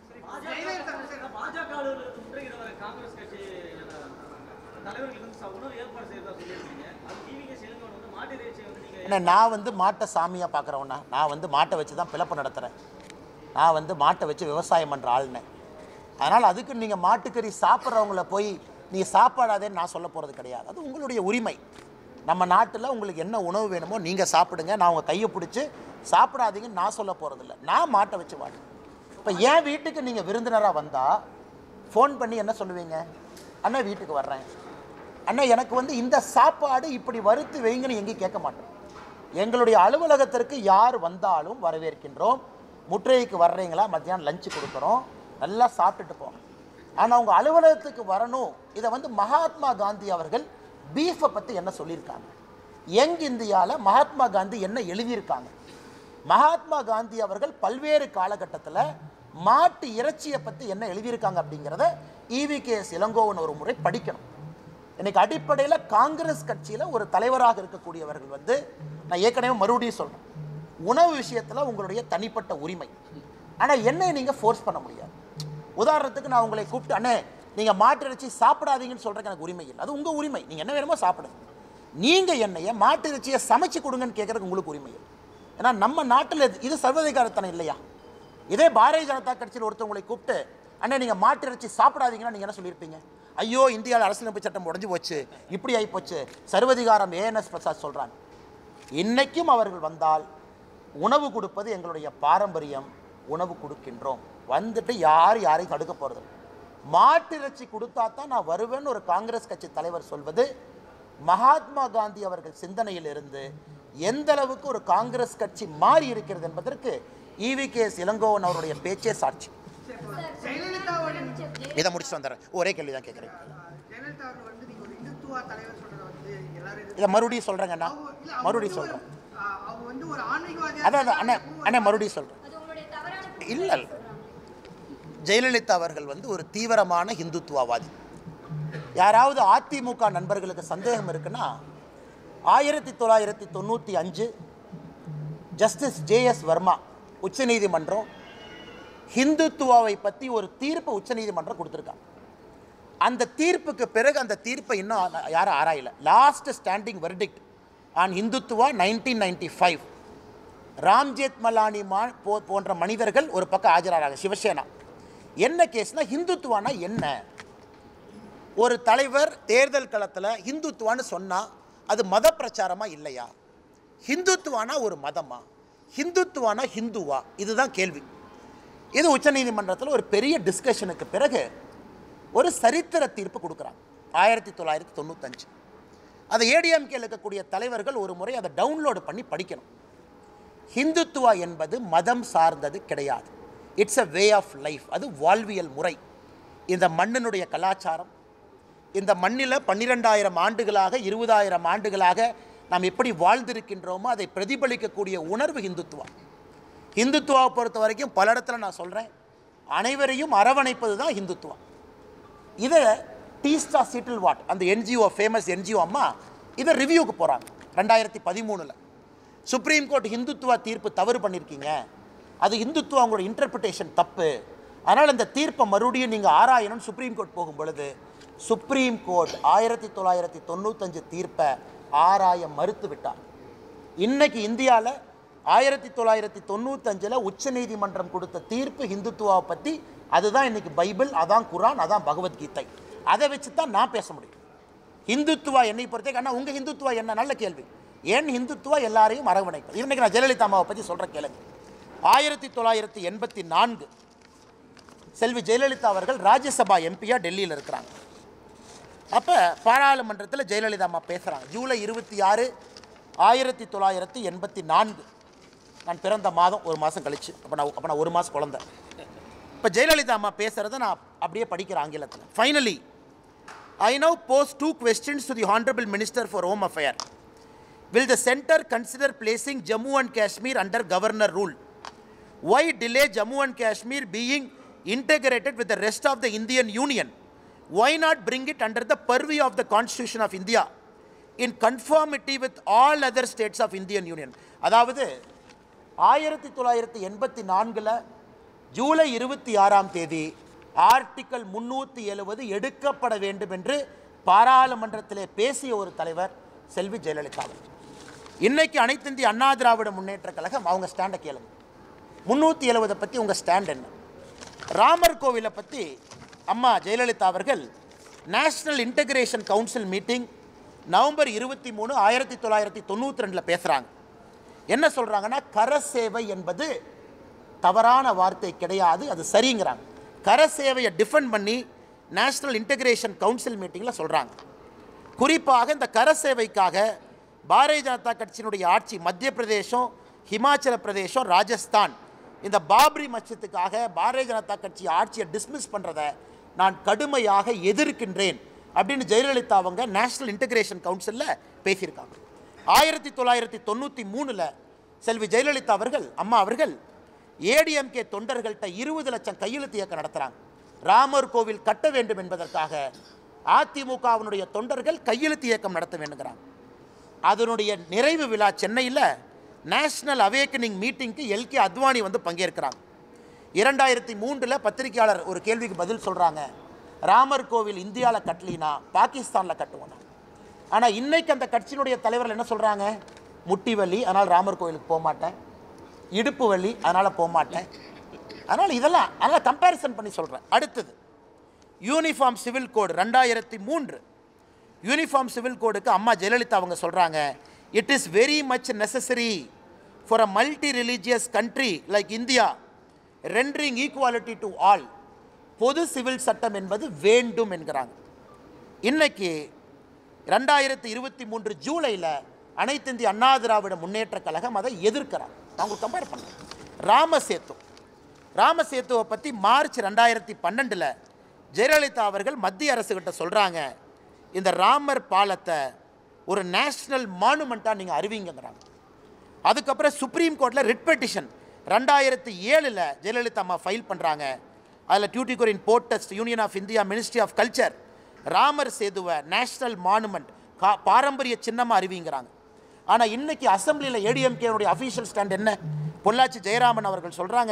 பாஜக அலுவலகத்தை முற்றுகிற வர காங்கிரஸ் கட்சி அஹ், தலைவர்கள் வந்து ச- உணவு ஏற்பாடு செய்யறதா சொல்லியிருக்கீங்க அது டிவிகே செலுங்கவன் வந்து மாட்டு இறைச்சியை வந்து நீங்க ஏன்னா நான் வந்து மாட்டை சாமியாக பார்க்குறவனா நான் வந்து மாட்டை வச்சு தான் பிளப்பு நடத்துகிறேன் நான் வந்து மாட்டை வச்சு விவசாயம் பண்ணுற ஆளுனேன் அதனால் அதுக்கு நீங்கள் மாட்டுக்கறி சாப்பிட்றவங்கள போய் நீ சாப்பாடாதேன்னு நான் சொல்ல போகிறது கிடையாது அது உங்களுடைய உரிமை நம்ம நாட்டில் உங்களுக்கு என்ன உணவு வேணுமோ நீங்கள் சாப்பிடுங்க நான் உங்கள் கையை பிடிச்சி சாப்பிடாதீங்கன்னு நான் சொல்ல போகிறதில்ல நான் மாட்டை வச்சு வாடு இப்போ என் வீட்டுக்கு நீங்கள் விருந்தினராக வந்தால் ஃபோன் பண்ணி என்ன சொல்லுவீங்க அண்ணா வீட்டுக்கு வர்றேன் அண்ணா எனக்கு வந்து இந்த சாப்பாடு இப்படி வறுத்து வைங்கன்னு எங்கேயும் கேட்க மாட்டோம் எங்களுடைய அலுவலகத்திற்கு யார் வந்தாலும் வரவேற்கின்றோம் முற்றுகைக்கு வர்றீங்களா மத்தியானம் லஞ்சு கொடுக்குறோம் நல்லா சாப்பிட்டுட்டு போங்க ஆனால் உங்கள் அலுவலகத்துக்கு வரணும் இதை வந்து மகாத்மா காந்தி அவர்கள் பீஃபை பற்றி என்ன சொல்லியிருக்காங்க யங் இந்தியாவில் மகாத்மா காந்தி என்ன எழுதியிருக்காங்க மகாத்மா காந்தி அவர்கள் பல்வேறு காலகட்டத்தில் மாட்டு இறைச்சியை பற்றி என்ன எழுதியிருக்காங்க அப்படிங்கிறத இவிகேஎஸ் இளங்கோவன் ஒரு முறை படிக்கணும் இன்னைக்கு அடிப்படையில் காங்கிரஸ் கட்சியில் ஒரு தலைவராக இருக்கக்கூடியவர்கள் வந்து நான் ஏற்கனவே மறுபடியும் சொல்கிறேன் உணவு விஷயத்தில் உங்களுடைய தனிப்பட்ட உரிமை ஆனால் என்னை நீங்கள் ஃபோர்ஸ் பண்ண முடியாது உதாரணத்துக்கு நான் உங்களை கூப்பிட்டு அண்ணே நீங்கள் மாட்டு இறைச்சி சாப்பிடாதீங்கன்னு சொல்கிறதுக்கு எனக்கு உரிமை இல்லை அது உங்கள் உரிமை நீங்கள் என்ன வேணுமோ சாப்பிடுங்க நீங்கள் என்னைய மாட்டு இறைச்சியை சமைச்சு கொடுங்கன்னு கேட்குறதுக்கு உங்களுக்கு உரிமை இல்லை ஏன்னா நம்ம நாட்டில் இது- இது சர்வதிகாரத்தனம் இல்லையா இதே பாரதிய ஜனதா கட்சியில் ஒருத்தவங்களை கூப்பிட்டு அண்ணே நீங்கள் மாட்டு இறைச்சி சாப்பிடாதீங்கன்னா நீங்கள் என்ன சொல்லியிருப்பீங்க ஐயோ இந்தியாவில் அரசியலமைப்பு சட்டம் உடைஞ்சு போச்சு இப்படி ஆகி போச்சு சர்வதிகாரம் ஏஎன்எஸ் பிரசாத் சொல்கிறாங்க இன்னைக்கும் அவர்கள் வந்தால் உணவு கொடுப்பது எங்களுடைய பாரம்பரியம் உணவு கொடுக்கின்றோம் வந்துட்டு யார் யாரையும் தடுக்க போகிறது மாட்டு இறைச்சி கொடுத்தா தான் நான் வருவேன்னு ஒரு காங்கிரஸ் கட்சி தலைவர் சொல்வது மகாத்மா காந்தி அவர்கள் சிந்தனையிலிருந்து எந்த அளவுக்கு ஒரு காங்கிரஸ் கட்சி மாறி இருக்கிறது என்பதற்கு இவிகேஎஸ் இளங்கோவன் அவருடைய பேச்சே சாட்சி இதை முடிச்சுட்டு வந்துடுறேன் ஒரே கேள்வி தான் கேட்குறேன் ஜெயலலிதா அவர்கள் வந்து நீங்க ஒரு இந்துத்துவா தலைவர் சொல்றத வந்து எல்லாரும் எதிர்த்து- இதை மறுபடியும் சொல்கிறேங்கண்ணா அவங்க- இல்ல, அவங்க மறுபடியும் வந்து ஒரு- சொல்கிறேன் ஆ, அவங்க வந்து ஒரு ஆன்மீகவாதியா அதான் அதான் அண்ணே அண்ணே மறுபடியும் சொல்கிறேன் அது உங்களுடைய தவறான புரிதல் இல்லை இல்லை. ஜெயலலிதா அவர்கள் வந்து ஒரு தீவிரமான இந்துத்துவவாதி யாராவது அதிமுக நண்பர்களுக்கு சந்தேகம் இருக்குன்னா ஆயிரத்தி தொள்ளாயிரத்தி தொண்ணூற்றி அஞ்சு ஜஸ்டிஸ் ஜேஎஸ் வர்மா உச்சநீதிமன்றம் ஹிந்துத்துவாவை பற்றி ஒரு தீர்ப்பு உச்சநீதிமன்றம் கொடுத்துருக்காங்க அந்த தீர்ப்புக்கு பிறகு அந்த தீர்ப்பை இன்னும் ஆ- யாரும் ஆராயல last standing verdict on Hindutva nineteen ninety five Ram Jethmalani மா போ போன்ற மனிதர்கள் ஒரு பக்கம் ஆஜராகிறாங்க சிவசேனா என்ன கேஸ்னா ஹிந்துத்துவானா என்ன ஒரு தலைவர் தேர்தல் களத்தில் ஹிந்துத்துவான்னு சொன்னால் அது மத பிரச்சாரமா இல்லையா ஹிந்துத்துவானா ஒரு மதமா ஹிந்துத்துவானா ஹிந்துவா இதுதான் கேள்வி இது உச்சநீதிமன்றத்தில் ஒரு பெரிய டிஸ்கஷனுக்கு பிறகு ஒரு சரித்திர தீர்ப்பு கொடுக்குறாங்க ஆயிரத்தி தொள்ளாயிரத்தி தொண்ணூத்தஞ்சு அதை ஏடிஎம்கேல இருக்கக்கூடிய தலைவர்கள் ஒரு முறை அதை டவுன்லோடு பண்ணி படிக்கணும் ஹிந்துத்துவா என்பது மதம் சார்ந்தது கிடையாது it's a way of life அது வாழ்வியல் முறை இந்த மண்ணினுடைய கலாச்சாரம் இந்த மண்ணில் பன்னிரெண்டாயிரம் ஆண்டுகளாக இருபதாயிரம் ஆண்டுகளாக நாம் எப்படி வாழ்ந்திருக்கின்றோமோ அதை பிரதிபலிக்கக்கூடிய உணர்வு ஹிந்துத்துவா ஹிந்துத்துவாவை பொறுத்த வரைக்கும் பல இடத்துல நான் சொல்கிறேன் அனைவரையும் அரவணைப்பது தான் ஹிந்துத்துவா இதை டீஸ்டா சிட்டில் வாட் அந்த என்ஜிஓ ஃபேமஸ் என்ஜிஓ அம்மா இதை ரிவ்யூக்கு போகிறாங்க ரெண்டாயிரத்தி பதிமூணில் சுப்ரீம் கோர்ட் ஹிந்துத்துவா தீர்ப்பு தவறு பண்ணியிருக்கீங்க அது ஹிந்துத்துவா உங்களோட இன்டர்பிரிட்டேஷன் தப்பு அதனால் இந்த தீர்ப்பை மறுபடியும் நீங்கள் ஆராயணும்னு சுப்ரீம் கோர்ட் போகும் பொழுது சுப்ரீம் கோர்ட் ஆயிரத்தி தொள்ளாயிரத்தி தொண்ணூத்தஞ்சு தீர்ப்பை ஆராய மறுத்து விட்டார் இன்னைக்கு இந்தியாவில் ஆயிரத்தி தொள்ளாயிரத்தி தொண்ணூத்தஞ்சில் உச்சநீதிமன்றம் கொடுத்த தீர்ப்பு ஹிந்துத்துவாவை பற்றி அதுதான் இன்னைக்கு பைபிள் அதான் குரான் அதான் பகவத்கீதை அதை வச்சு தான் நான் பேச முடியும் ஹிந்துத்துவா என்னை பொறுத்த அண்ணா உங்கள் ஹிந்துத்துவா என்ன நல்ல கேள்வி ஏன் ஹிந்துத்துவா எல்லாரையும் அரவணைக்கும் இன்னைக்கு நான் ஜெயலலிதா அம்மாவை பற்றி சொல்கிறேன் கேளுங்க ஆயிரத்தி தொள்ளாயிரத்தி எண்பத்தி நான்கு செல்வி ஜெயலலிதா அவர்கள் ராஜ்யசபா எம்பியாக டெல்லியில் இருக்கிறாங்க அப்போ பாராளுமன்றத்தில் ஜெயலலிதா அம்மா பேசுகிறாங்க ஜூலை இருபத்தி ஆறு ஆயிரத்தி தொள்ளாயிரத்தி எண்பத்தி நான்கு நான் பிறந்த மாதம் ஒரு மாதம் கழிச்சு அப்போ நான் அப்போ நான் ஒரு மாதம் குழந்தை இப்போ ஜெயலலிதா அம்மா பேசுகிறத நான் அப்படியே படிக்கிறேன் ஆங்கிலத்தில் finally I now post two questions to the honourable minister for home affair will the centre consider placing Jammu and Kashmir under governor rule why delay Jammu and Kashmir being integrated with the rest of the Indian Union? Why not bring it under the purview of the Constitution of India in conformity with all other states of Indian Union? அதாவது ஆயிரத்தி தொள்ளாயிரத்தி எண்பத்தி நான்கில் ஜூலை இருபத்தி ஆறாம் தேதி article முன்னூற்றி எழுபது எடுக்கப்பட வேண்டும் என்று பாராளுமன்றத்திலே பேசிய ஒரு தலைவர் செல்வி ஜெயலலிதா அவர்கள். இன்னைக்கு அனைத்து இந்திய அண்ணா திராவிட முன்னேற்ற கழகம் அவங்க ஸ்டாண்டை கேளுங்க முந்நூற்றி எழுபதை பற்றி உங்கள் ஸ்டாண்ட் என்ன ராமர் கோவிலை பற்றி அம்மா ஜெயலலிதா அவர்கள் national integration council meeting November இருபத்தி மூணு ஆயிரத்தி தொள்ளாயிரத்தி தொண்ணூற்றி ரெண்டில் பேசுகிறாங்க என்ன சொல்கிறாங்கன்னா கரசேவை என்பது தவறான வார்த்தை கிடையாது அது சரிங்கிறாங்க கரசேவையை டிஃபெண்ட் பண்ணி நேஷ்னல் இன்டகிரேஷன் கவுன்சில் மீட்டிங்கில் சொல்கிறாங்க குறிப்பாக இந்த கரசேவைக்காக பாரதிய ஜனதா கட்சியினுடைய ஆட்சி மத்திய பிரதேசம் ஹிமாச்சல பிரதேசம் ராஜஸ்தான் இந்த பாப்ரி மஸ்ஜித்துக்காக பாரதிய ஜனதா கட்சி ஆட்சியை டிஸ்மிஸ் பண்ணுறதை நான் கடுமையாக எதிர்க்கின்றேன் அப்படின்னு ஜெயலலிதா அவங்க நேஷனல் இன்டகிரேஷன் கவுன்சிலில் பேசியிருக்காங்க ஆயிரத்தி தொள்ளாயிரத்தி தொண்ணூற்றி மூணில் செல்வி ஜெயலலிதா அவர்கள் அம்மா அவர்கள் ஏடிஎம்கே தொண்டர்கள்ட்ட இருபது லட்சம் கையெழுத்து இயக்கம் நடத்துகிறாங்க ராமர் கோவில் கட்ட வேண்டும் என்பதற்காக அதிமுகவினுடைய தொண்டர்கள் கையெழுத்து இயக்கம் நடத்த வேண்டுங்கிறாங்க அதனுடைய நிறைவு விழா சென்னையில் நேஷனல் அவேக்கனிங் மீட்டிங்க்கு எல்கே அத்வானி வந்து பங்கேற்கிறாங்க இரண்டாயிரத்தி மூன்றில் பத்திரிகையாளர் ஒரு கேள்விக்கு பதில் சொல்கிறாங்க ராமர் கோவில் இந்தியாவில் கட்டலினா பாகிஸ்தானில் கட்டுவோம் ஆனால் இன்னைக்கு அந்த கட்சியினுடைய தலைவர்கள் என்ன சொல்கிறாங்க முட்டி வலி அதனால் ராமர் கோவிலுக்கு போக மாட்டேன் இடுப்பு வலி அதனால் போக மாட்டேன் அதனால் இதெல்லாம் அதனால் கம்பேரிசன் பண்ணி சொல்கிறேன் அடுத்தது யூனிஃபார்ம் சிவில் கோடு ரெண்டாயிரத்தி மூன்று யூனிஃபார்ம் சிவில் கோடுக்கு அம்மா ஜெயலலிதா அவங்க சொல்கிறாங்க it is very much necessary for a multi religious country like India rendering equality to all பொது சிவில் சட்டம் என்பது வேண்டும் என்கிறாங்க இன்னைக்கு ரெண்டாயிரத்தி இருபத்தி மூன்று ஜூலையில் அனைத்து இந்திய அண்ணா திராவிட முன்னேற்ற கழகம் அதை எதிர்க்கிறாங்க நான் உங்களுக்கு கம்பேர் பண்ணுறேன் ராமசேத்து ராமசேத்துவை பற்றி மார்ச் ரெண்டாயிரத்தி பன்னெண்டில் ஜெயலலிதா அவர்கள் மத்திய அரசுகிட்ட சொல்கிறாங்க இந்த ராமர் பாலத்தை ஒரு நேஷ்னல் மானுமெண்ட்டாக நீங்கள் அறிவிங்கிறாங்க அதுக்கப்புறம் சுப்ரீம் கோர்ட்டில் ரிட் பெட்டிஷன் ரெண்டாயிரத்தி ஏழில் ஜெயலலிதா அம்மா ஃபைல் பண்ணுறாங்க அதில் Tuticorin port trust union of India ministry of culture Ramar சேதுவை நேஷ்னல் மானுமெண்ட் கா பாரம்பரிய சின்னமாக அறிவிங்கிறாங்க ஆனால் இன்னைக்கு அசம்பிளியில் ஏடிஎம்கேனுடைய அஃபீஷியல் ஸ்டாண்ட் என்ன பொள்ளாச்சி ஜெயராமன் அவர்கள் சொல்கிறாங்க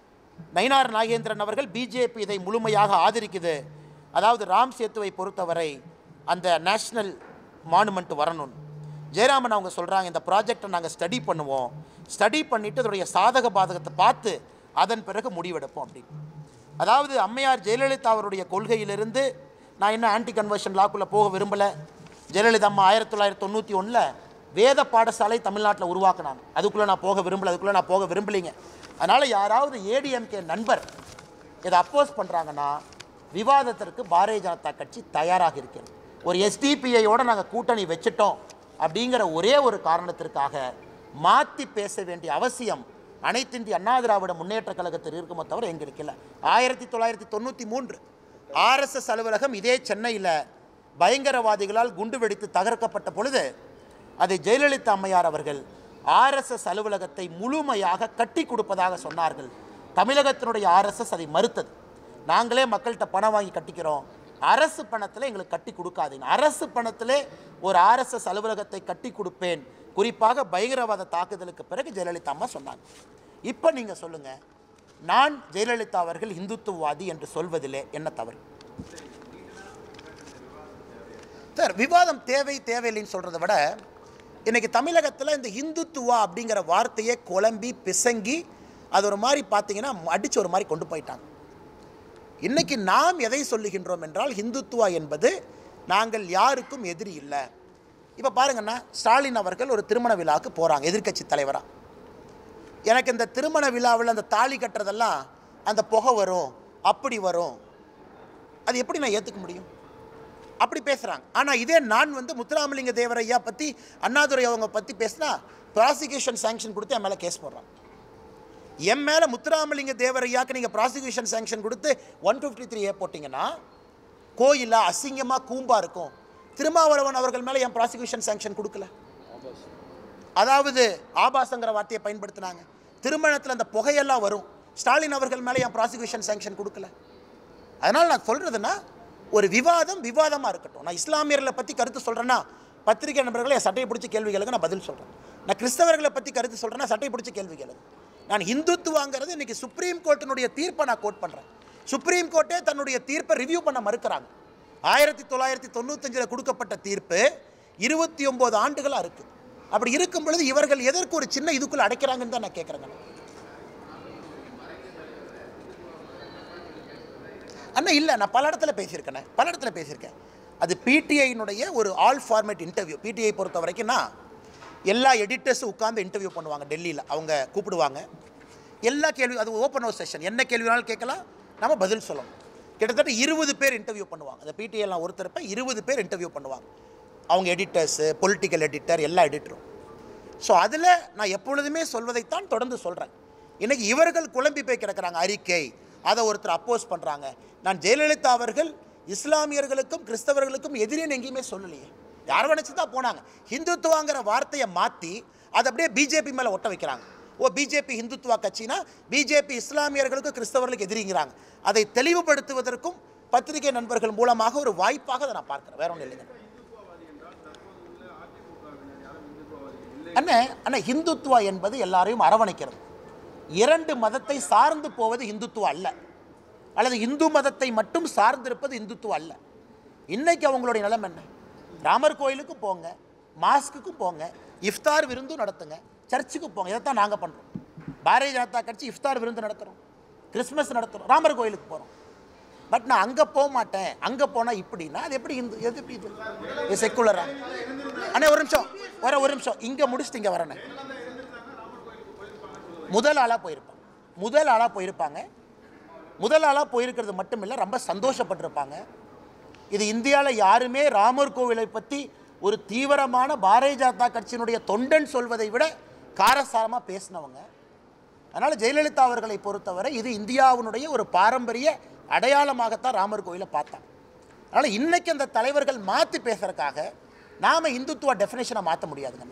நயினார் நாகேந்திரன் அவர்கள் பிஜேபி இதை முழுமையாக ஆதரிக்குது அதாவது ராம் சேத்துவை பொறுத்தவரை அந்த நேஷ்னல் மானுமெண்ட் வரணும் ஜெயராமன் அவங்க சொல்கிறாங்க இந்த ப்ராஜெக்டை நாங்கள் ஸ்டடி பண்ணுவோம் ஸ்டடி பண்ணிவிட்டு அதோடைய சாதக பாதகத்தை பார்த்து அதன் பிறகு முடிவெடுப்போம் அப்படின்னு அதாவது அம்மையார் ஜெயலலிதா அவருடைய கொள்கையிலிருந்து நான் இன்னும் ஆன்டி கன்வர்ஷன் லாக்குள்ளே போக விரும்பலை ஜெயலலிதா அம்மா ஆயிரத்தி தொள்ளாயிரத்தி தொண்ணூற்றி ஒன்றில் வேத பாடசாலை தமிழ்நாட்டில் உருவாக்குனாங்க அதுக்குள்ளே நான் போக விரும்பல அதுக்குள்ளே நான் போக விரும்பலைங்க அதனால் யாராவது ஏடிஎம்கே நண்பர் இதை அப்போஸ் பண்ணுறாங்கன்னா விவாதத்திற்கு பாரதிய ஜனதா கட்சி தயாராக இருக்கிறது ஒரு எஸ்டிபிஐயோட நாங்கள் கூட்டணி வச்சுட்டோம் அப்படிங்கிற ஒரே ஒரு காரணத்திற்காக மாற்றி பேச வேண்டிய அவசியம் அனைத்து இந்திய அண்ணா திராவிட முன்னேற்ற கழகத்தில் இருக்குமோ தவிர எங்க இருக்கல ஆயிரத்தி தொள்ளாயிரத்தி தொண்ணூற்றி மூன்று ஆர்எஸ்எஸ் அலுவலகம் இதே சென்னையில் பயங்கரவாதிகளால் குண்டு வெடித்து தகர்க்கப்பட்ட பொழுது அதை ஜெயலலிதா அம்மையார் அவர்கள் ஆர்எஸ்எஸ் அலுவலகத்தை முழுமையாக கட்டி கொடுப்பதாக சொன்னார்கள் தமிழகத்தினுடைய ஆர்எஸ்எஸ் அதை மறுத்தது நாங்களே மக்கள்கிட்ட பணம் வாங்கி கட்டிக்கிறோம் அரசு பணத்தில் எங்களுக்கு கட்டி கொடுக்காதீங்க அரசு பணத்திலே ஒரு ஆர்எஸ்எஸ் அலுவலகத்தை கட்டி கொடுப்பேன் குறிப்பாக பயங்கரவாத தாக்குதலுக்கு பிறகு ஜெயலலிதா அம்மா சொன்னாங்க இப்போ நீங்கள் சொல்லுங்கள் நான் ஜெயலலிதா அவர்கள் இந்துத்துவவாதி என்று சொல்வதிலே என்ன தவறு சார் விவாதம் தேவை தேவையில்லைன்னு சொல்கிறத விட இன்னைக்கு தமிழகத்தில் இந்த இந்துத்துவா அப்படிங்கிற வார்த்தையை குழம்பி பிசங்கி அது ஒரு மாதிரி பார்த்தீங்கன்னா அடித்து ஒரு மாதிரி கொண்டு போயிட்டாங்க இன்னைக்கு நாம் எதை சொல்லுகின்றோம் என்றால் இந்துத்துவா என்பது நாங்கள் யாருக்கும் எதிரி இல்லை இப்போ பாருங்கண்ணா ஸ்டாலின் அவர்கள் ஒரு திருமண விழாவுக்கு போகிறாங்க எதிர்க்கட்சி தலைவராக எனக்கு இந்த திருமண விழாவில் அந்த தாலி கட்டுறதெல்லாம் அந்த புகை வரும் அப்படி வரும் அது எப்படி நான் ஏற்றுக்க முடியும் அப்படி பேசுகிறாங்க ஆனால் இதே நான் வந்து முத்துராமலிங்க தேவரையா பற்றி அண்ணாதுரை அவங்க பற்றி பேசினா ப்ராசிக்யூஷன் சாங்ஷன் கொடுத்து என் மேலே கேஸ் போடுறாங்க என் மேலே முத்துராமலிங்க தேவரையாக்கு நீங்கள் ப்ராசிக்யூஷன் சாங்ஷன் கொடுத்து ஒன் ஃபிஃப்டி த்ரீ ஏ போட்டிங்கன்னா கோயிலில் அசிங்கமாக கூம்பா இருக்கும் திருமாவளவன் அவர்கள் மேலே என் ப்ராசிக்யூஷன் சாங்ஷன் கொடுக்கல அதாவது ஆபாசங்கிற வார்த்தையை பயன்படுத்தினாங்க திருமணத்தில் அந்த புகையெல்லாம் வரும் ஸ்டாலின் அவர்கள் மேலே என் ப்ராசிக்யூஷன் சாங்ஷன் கொடுக்கல அதனால் நான் சொல்கிறதுன்னா ஒரு விவாதம் விவாதமாக இருக்கட்டும் நான் இஸ்லாமியர்களை பற்றி கருத்து சொல்கிறேன்னா பத்திரிகை நண்பர்களை என் சட்டையை பிடிச்சி கேள்வி கேளுங்க நான் பதில் சொல்கிறேன் நான் கிறிஸ்தவர்களை பற்றி கருத்து சொல்கிறேன்னா சட்டையை பிடிச்சி கேள்வி கேளுங்க நான் இந்துத்துவாங்கிறது இன்றைக்கி சுப்ரீம் கோர்ட்டினுடைய தீர்ப்பை நான் கோட் பண்ணுறேன் சுப்ரீம் கோர்ட்டே தன்னுடைய தீர்ப்பை ரிவ்யூ பண்ண மறுக்கிறாங்க ஆயிரத்தி தொள்ளாயிரத்தி தொண்ணூத்தஞ்சில் கொடுக்கப்பட்ட தீர்ப்பு இருபத்தி ஒம்பது ஆண்டுகளாக இருக்குது அப்படி இருக்கும் பொழுது இவர்கள் எதற்கு ஒரு சின்ன இதுக்குள்ளே அடைக்கிறாங்கன்னு தான் நான் கேட்குறேங்க அண்ணா இல்லை நான் பல இடத்துல பேசியிருக்கேனே பல இடத்துல பேசியிருக்கேன் அது பிடிஐனுடைய ஒரு ஆல் ஃபார்மேட் இன்டர்வியூ பிடிஐ பொறுத்த வரைக்கும்னா எல்லா எடிட்டர்ஸும் உட்காந்து இன்டர்வியூ பண்ணுவாங்க டெல்லியில் அவங்க கூப்பிடுவாங்க எல்லா கேள்வி அது ஓப்பன் ஹவுஸ் செஷன் என்ன கேள்வி வேணாலும் கேட்கலாம் நம்ம பதில் சொல்லணும் கிட்டத்தட்ட இருபது பேர் இன்டர்வியூ பண்ணுவாங்க அந்த பிடிஐலாம் ஒருத்தரப்ப இருபது பேர் இன்டர்வியூ பண்ணுவாங்க அவங்க எடிட்டர்ஸு பொலிட்டிக்கல் எடிட்டர் எல்லா எடிட்டரும் ஸோ அதில் நான் எப்பொழுதுமே சொல்வதைத்தான் தொடர்ந்து சொல்கிறேன் இன்னைக்கு இவர்கள் குழம்பி போய் கிடக்கிறாங்க அறிக்கை அதை ஒருத்தர் அப்போஸ் பண்ணுறாங்க நான் ஜெயலலிதா அவர்கள் இஸ்லாமியர்களுக்கும் கிறிஸ்தவர்களுக்கும் எதிரின்னு எங்கேயுமே சொல்லலையே யார் நினச்சி தான் போனாங்க ஹிந்துத்துவாங்கிற வார்த்தையை மாற்றி அதை அப்படியே பிஜேபி மேலே ஒட்ட வைக்கிறாங்க ஓ பிஜேபி ஹிந்துத்துவா கட்சினா பிஜேபி இஸ்லாமியர்களுக்கும் கிறிஸ்தவர்களுக்கு எதிரிங்கிறாங்க அதை தெளிவுபடுத்துவதற்கும் பத்திரிகை நண்பர்கள் மூலமாக ஒரு வாய்ப்பாக அதை நான் பார்க்குறேன் வேற ஒன்றும் இல்லைங்க அண்ணே அண்ணா ஹிந்துத்துவா என்பது எல்லாரையும் அரவணைக்கிறது இரண்டு மதத்தை சார்ந்து போவது இந்துத்துவா அல்ல அல்லது இந்து மதத்தை மட்டும் சார்ந்திருப்பது இந்துத்துவா அல்ல இன்னைக்கு அவங்களுடைய நிலம் என்ன ராமர் கோயிலுக்கு போங்க மாஸ்க்குக்கும் போங்க இஃப்தார் விருந்தும் நடத்துங்க சர்ச்சுக்கு போங்க இதைத்தான் நாங்கள் பண்ணுறோம் பாரதிய ஜனதா கட்சி இஃப்தார் விருந்து நடத்துகிறோம் கிறிஸ்மஸ் நடத்துகிறோம் ராமர் கோயிலுக்கு போகிறோம் பட் நான் அங்கே போக மாட்டேன் அங்கே போனால் இப்படின்னா அது எப்படி இந்து எது எப்படி இது இது செக்குலரா அண்ணே ஒரு நிமிஷம் வர ஒரு நிமிஷம் இங்கே முடிச்சுட்டு இங்கே வரேண்ணே முதல் ஆளாக போயிருப்பாங்க முதல் ஆளாக போயிருப்பாங்க முதல் ஆளாக போயிருக்கிறது மட்டும் இல்லை ரொம்ப சந்தோஷப்பட்டிருப்பாங்க இது இந்தியாவில் யாருமே ராமர் கோவிலை பற்றி ஒரு தீவிரமான பாரதிய ஜனதா கட்சியினுடைய தொண்டன் சொல்வதை விட காரசாரமாக பேசினவங்க அதனால் ஜெயலலிதா அவர்களை பொறுத்தவரை இது இந்தியாவினுடைய ஒரு பாரம்பரிய அடையாளமாகத்தான் ராமர் கோயிலை பார்த்தாங்க அதனால் இன்னைக்கு அந்த தலைவர்கள் மாற்றி பேசுறதுக்காக நாம் இந்துத்துவ டெஃபினேஷனை மாற்ற முடியாதுங்க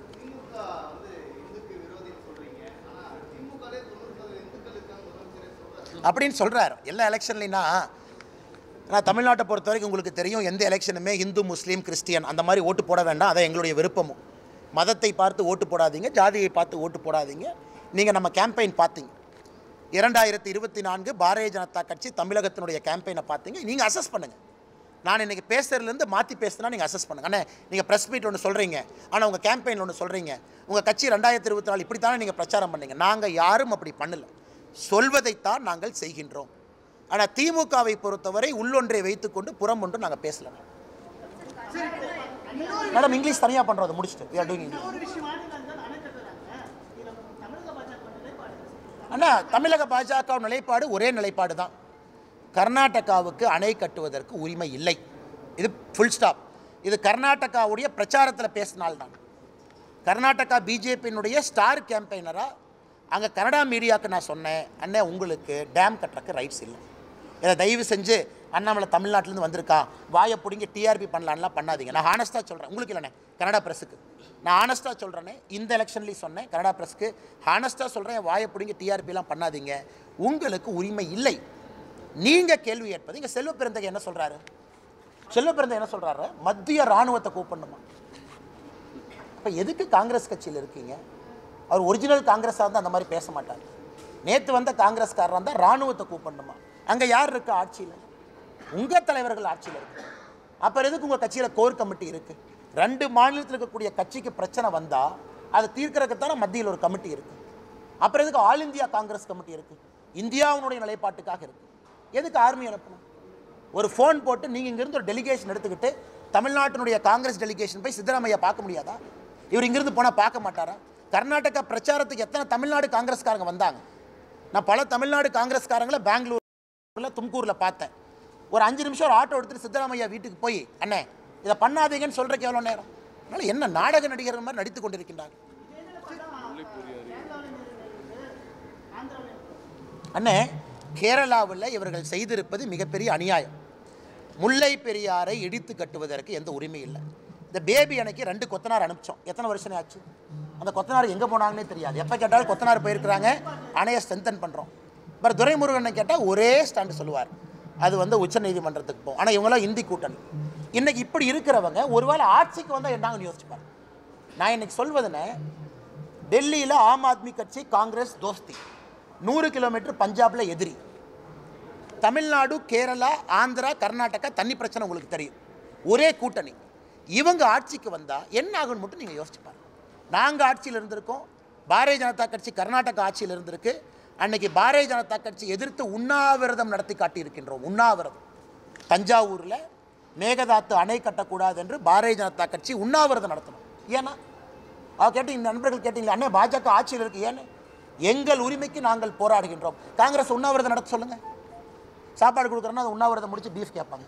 அப்படின்னு சொல்கிறார் எல்லா எலெக்ஷன்லைனா நான் தமிழ்நாட்டை பொறுத்த வரைக்கும் உங்களுக்கு தெரியும் எந்த எலெக்ஷனுமே இந்து முஸ்லீம் கிறிஸ்டியன் அந்த மாதிரி ஓட்டு போட வேண்டாம் அதான் எங்களுடைய விருப்பமும் மதத்தை பார்த்து ஓட்டு போடாதீங்க ஜாதியை பார்த்து ஓட்டு போடாதீங்க நீங்கள் நம்ம கேம்பெயின் பார்த்தீங்க இரண்டாயிரத்தி இருபத்தி நான்கு பாரதிய ஜனதா கட்சி தமிழகத்தினுடைய கேம்பெயினை பார்த்தீங்க நீங்கள் அசஸ் பண்ணுங்கள் நான் இன்னைக்கு பேசுறதுலேருந்து மாற்றி பேசுனா நீங்கள் அசஸ் பண்ணுங்க அண்ணே நீங்கள் ப்ரெஸ் மீட் ஒன்று சொல்கிறீங்க ஆனால் உங்கள் கேம்பெயின் ஒன்று சொல்கிறீங்க உங்கள் கட்சி ரெண்டாயிரத்தி இருபத்தி நாலு இப்படி தானே நீங்கள் பிரச்சாரம் பண்ணீங்க நாங்கள் யாரும் அப்படி பண்ணல சொல்வதைத்தான் நாங்கள் செய்கின்றோம் ஆனால் திமுகவை பொறுத்தவரை உள்ளொன்றை வைத்துக்கொண்டு புறம் ஒன்று நாங்கள் பேசல மேடம் இங்கிலீஷ் தனியாக பண்ணுறோம் அதை முடிச்சுட்டு we are doing English. ஒரு விஷயமான தான் அணை கட்டுறாங்க இதுல தமிழக பாஜக நிலைப்பாடு அண்ணா தமிழக பாஜக நிலைப்பாடு ஒரே நிலைப்பாடு தான் கர்நாடகாவுக்கு அணை கட்டுவதற்கு உரிமை இல்லை இது ஃபுல் ஸ்டாப் இது கர்நாடகாவுடைய பிரச்சாரத்தில் பேசினால்தான் கர்நாடகா பிஜேபியினுடைய ஸ்டார் கேம்பெயினராக அங்கே கனடா மீடியாவுக்கு நான் சொன்னேன் அண்ணே உங்களுக்கு டேம் கட்டுறக்கு ரைட்ஸ் இல்லை இதை தயவு செஞ்சு அண்ணாமலை தமிழ்நாட்டிலேருந்து வந்திருக்கா வாயை பிடிங்கி டிஆர்பி பண்ணலான்லாம் பண்ணாதீங்க நான் ஹானஸ்ட்டாக சொல்கிறேன் உங்களுக்கு இல்லைண்ணே கனடா ப்ரெஸ்ஸுக்கு நான் ஹானஸ்ட்டாக சொல்கிறேனே இந்த எலெக்ஷன்லேயும் சொன்னேன் கனடா ப்ரெஸ்க்கு ஹானஸ்ட்டாக சொல்கிறேன் வாயை பிடிங்கி டிஆர்பிலாம் பண்ணாதீங்க உங்களுக்கு உரிமை இல்லை நீங்கள் கேள்வி கேட்பது இங்கே செல்வ பெருந்தகை என்ன சொல்கிறாரு செல்வ பெருந்தகை என்ன சொல்கிறாரு மத்திய இராணுவத்தை கூப்பிடணுமா அப்போ எதுக்கு காங்கிரஸ் கட்சியில் இருக்கீங்க அவர் ஒரிஜினல் காங்கிரஸாக இருந்தால் அந்த மாதிரி பேச மாட்டார் நேற்று வந்த காங்கிரஸ்காரராக இருந்தால் இராணுவத்தை கூப்பிடணுமா அங்கே யார் இருக்கா ஆட்சியில் உங்கள் தலைவர்கள் ஆட்சியில் இருக்கு அப்புறம் எதுக்கு உங்கள் கட்சியில் கோர் கமிட்டி இருக்குது ரெண்டு மாநிலத்தில் இருக்கக்கூடிய கட்சிக்கு பிரச்சனை வந்தால் அதை தீர்க்கறதுக்கு தானே மத்தியில் ஒரு கமிட்டி இருக்குது அப்புறம் எதுக்கு ஆல் இந்தியா காங்கிரஸ் கமிட்டி இருக்குது இந்தியாவினுடைய நிலைப்பாட்டுக்காக இருக்குது எதுக்கு ஆர்மி அனுப்பணும் ஒரு ஃபோன் போட்டு நீங்கள் இங்கிருந்து ஒரு டெலிகேஷன் எடுத்துக்கிட்டு தமிழ்நாட்டினுடைய காங்கிரஸ் டெலிகேஷன் போய் சித்தராமையா பார்க்க முடியாதா இவர் இங்கிருந்து போனால் பார்க்க மாட்டாரா கர்நாடகா பிரச்சாரத்துக்கு எத்தனை தமிழ்நாடு காங்கிரஸ்காரங்க வந்தாங்க நான் பல தமிழ்நாடு காங்கிரஸ்காரங்களை பெங்களூரில் தும்கூரில் பார்த்தேன் ஒரு அஞ்சு நிமிஷம் ஒரு ஆட்டோ எடுத்துட்டு சித்தராமையா வீட்டுக்கு போய் அண்ணே இதை பண்ணாதீங்கன்னு சொல்கிறக்கு எவ்வளோ நேரம் அதனால் என்ன நாடக நடிகர் மாதிரி நடித்து கொண்டிருக்கின்றார் அண்ணே கேரளாவில் இவர்கள் செய்திருப்பது மிகப்பெரிய அநியாயம் முல்லை பெரியாரை இடித்து கட்டுவதற்கு எந்த உரிமை இல்லை இந்த பேபி அணைக்கு ரெண்டு கொத்தனார் அனுப்பிச்சோம் எத்தனை வருஷம் ஆச்சு அந்த கொத்தனார் எங்கே போனாங்கன்னே தெரியாது எப்போ கேட்டாலும் கொத்தனார் போயிருக்கிறாங்க அணையை ஸ்ட்ரென்தன் பண்ணுறோம் அப்புறம் துரைமுருகனை கேட்டால் ஒரே ஸ்டாண்டு சொல்லுவார் அது வந்து உச்சநீதிமன்றத்துக்கு போகும் ஆனால் இவங்களாம் இந்தி கூட்டணி இன்னைக்கு இப்படி இருக்கிறவங்க ஒருவேளை ஆட்சிக்கு வந்தால் என்னங்கன்னு யோசிச்சுப்பார் நான் இன்னைக்கு சொல்வதுன்னு டெல்லியில் ஆம் ஆத்மி கட்சி காங்கிரஸ் தோஸ்தி நூறு கிலோமீட்டர் பஞ்சாபில் எதிரி தமிழ்நாடு கேரளா ஆந்திரா கர்நாடகா தண்ணி பிரச்சனை உங்களுக்கு தெரியும் ஒரே கூட்டணி இவங்க ஆட்சிக்கு வந்தால் என்ன ஆகும்னு மட்டும் நீங்கள் யோசிச்சு பாருங்க நாங்கள் ஆட்சியில் இருந்திருக்கோம் பாரதிய ஜனதா கட்சி கர்நாடகா ஆட்சியில் இருந்திருக்கு அன்னைக்கு பாரதிய ஜனதா கட்சி எதிர்த்து உண்ணாவிரதம் நடத்தி காட்டியிருக்கின்றோம் உண்ணாவிரதம் தஞ்சாவூரில் மேகதாத்து அணை கட்டக்கூடாது என்று பாரதிய ஜனதா கட்சி உண்ணாவிரதம் நடத்தணும் ஏன்னா அவ கேட்டீங்க நண்பர்கள் கேட்டீங்களா அண்ணே பாஜக ஆட்சியில் இருக்கு ஏன்னு எங்கள் உரிமைக்கு நாங்கள் போராடுகின்றோம் காங்கிரஸ் உண்ணாவிரதம் நடத்த சொல்லுங்க சாப்பாடு கொடுக்குறோன்னா அது உண்ணாவிரதம் முடிச்சு பீஃப் கேட்பாங்க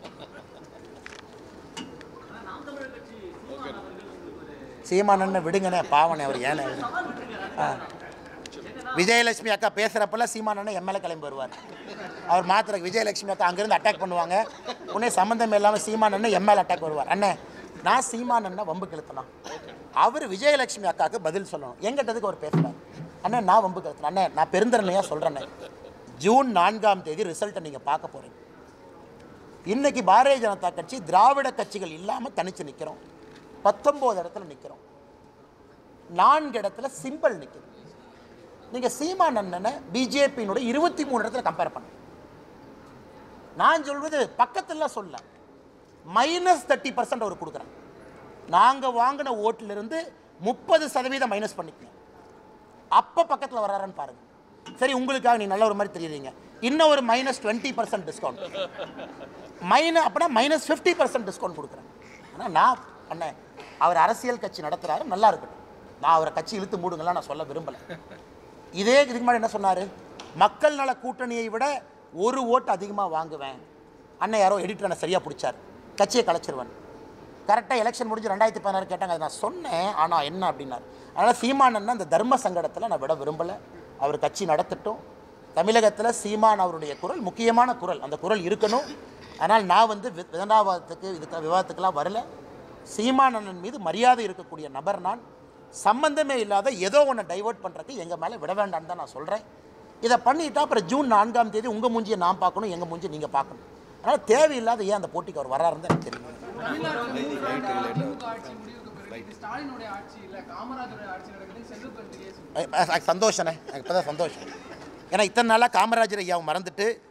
சீமானண்ண விடுங்கண்ணே பாவனே அவர் ஏனே ஆ. விஜயலட்சுமி அக்கா பேசுகிறப்பெல்லாம் சீமானண்ணன் எம்எல்ஏ கிளம்பி வருவார் அவர் மாத்திர விஜயலட்சுமி அக்கா அங்கேருந்து அட்டாக் பண்ணுவாங்க உடனே சம்மந்தம் இல்லாமல் சீமானண்ணன் எம்எல்ஏ அட்டாக் வருவார் அண்ணே நான் சீமானண்ணன் வம்பு கிழத்தணும் அவர் விஜயலட்சுமி அக்காவுக்கு பதில் சொல்லணும் எங்கிட்டதுக்கு அவர் பேசுகிறார் அண்ணே நான் வம்பு கிழத்தணும் அண்ணே நான் பெருந்தரணையாக சொல்கிறேண்ணே ஜூன் நான்காம் தேதி ரிசல்ட்டை நீங்கள் பார்க்க போகிறீங்க இன்னைக்கு பாரதிய ஜனதா கட்சி திராவிட கட்சிகள் இல்லாமல் தனிச்சு நிற்கிறோம் பத்தொம்போது இடத்துல நிற்கிறோம் நான்கு இடத்துல சிம்பிள் நிற்குது நீங்கள் சீமான் அண்ணனை பிஜேபியினுடைய இருபத்தி மூணு இடத்துல கம்பேர் பண்ண நான் சொல்வது பக்கத்துல சொல்ல மைனஸ் தேர்ட்டி பர்சன்ட் அவர் கொடுக்குறேன் நாங்கள் வாங்கின ஓட்டிலிருந்து முப்பது சதவீதம் மைனஸ் பண்ணிக்கணும் அப்போ பக்கத்தில் வராரான்னு பாருங்க சரி உங்களுக்காக நீ நல்ல ஒரு மாதிரி தெரியுறீங்க இன்னும் ஒரு மைனஸ் டுவெண்ட்டி பர்சன்ட் டிஸ்கவுண்ட் மைன அப்படின்னா மைனஸ் ஃபிஃப்டி பர்சன்ட் டிஸ்கவுண்ட் கொடுக்குறேன் ஆனால் நான் அண்ணன் அவர் அரசியல் கட்சி நடத்துகிறாரு நல்லா இருக்கட்டும் நான் அவரை கட்சி இழுத்து மூடுங்கலாம் நான் சொல்ல விரும்பலை இதே இதுக்கு முன்னாடி என்ன சொன்னார் மக்கள் நல கூட்டணியை விட ஒரு ஓட்டு அதிகமாக வாங்குவேன் அண்ணன் யாரோ எடிட்டர் நான் சரியாக பிடிச்சார் கட்சியை கலைச்சிருவேன் கரெக்டாக எலெக்ஷன் முடிஞ்சு ரெண்டாயிரத்தி பதினாறு கேட்டாங்க அதை நான் சொன்னேன் ஆனால் என்ன அப்படின்னார் அதனால் சீமான் அண்ணன் அந்த தர்ம சங்கடத்தில் நான் விட விரும்பலை அவர் கட்சி நடத்தட்டும் தமிழகத்தில் சீமான் அவருடைய குரல் முக்கியமான குரல் அந்த குரல் இருக்கணும் ஆனால் நான் வந்து வி- விதண்டாவாதத்துக்கு இதுக்கு விவாதத்துக்கெல்லாம் வரல சீமான் அண்ணன் மீது மரியாதை இருக்கக்கூடிய நபர் நான் சம்பந்தமே இல்லாத ஏதோ ஒன்று டைவர்ட் பண்ணுறதுக்கு எங்கள் மேலே விட வேண்டாம்னு தான் நான் சொல்கிறேன் இதை பண்ணிட்டா அப்புறம் ஜூன் நான்காம் தேதி உங்கள் மூஞ்சியை நான் பார்க்கணும் எங்கள் மூஞ்சியை நீங்கள் பார்க்கணும் அதனால் தேவையில்லாத ஏன் அந்த போட்டிக்கு அவர் வராருன்னு தான் எனக்கு தெரியும் திமுக ஆட்சி முடிவுக்கு பிறகு இது ஸ்டாலினுடைய ஆட்சி இல்ல காமராஜருடைய ஆட்சி நடக்குது செல்வப்பெருந்தியே சொல்லுவாங்க அஹ் எனக்கு சந்தோஷண்ணே எனக்கு இப்போ தான் சந்தோஷம் ஏன்னா இத்தனை நாளாக காமராஜர் ஐயாவை மறந்துட்டு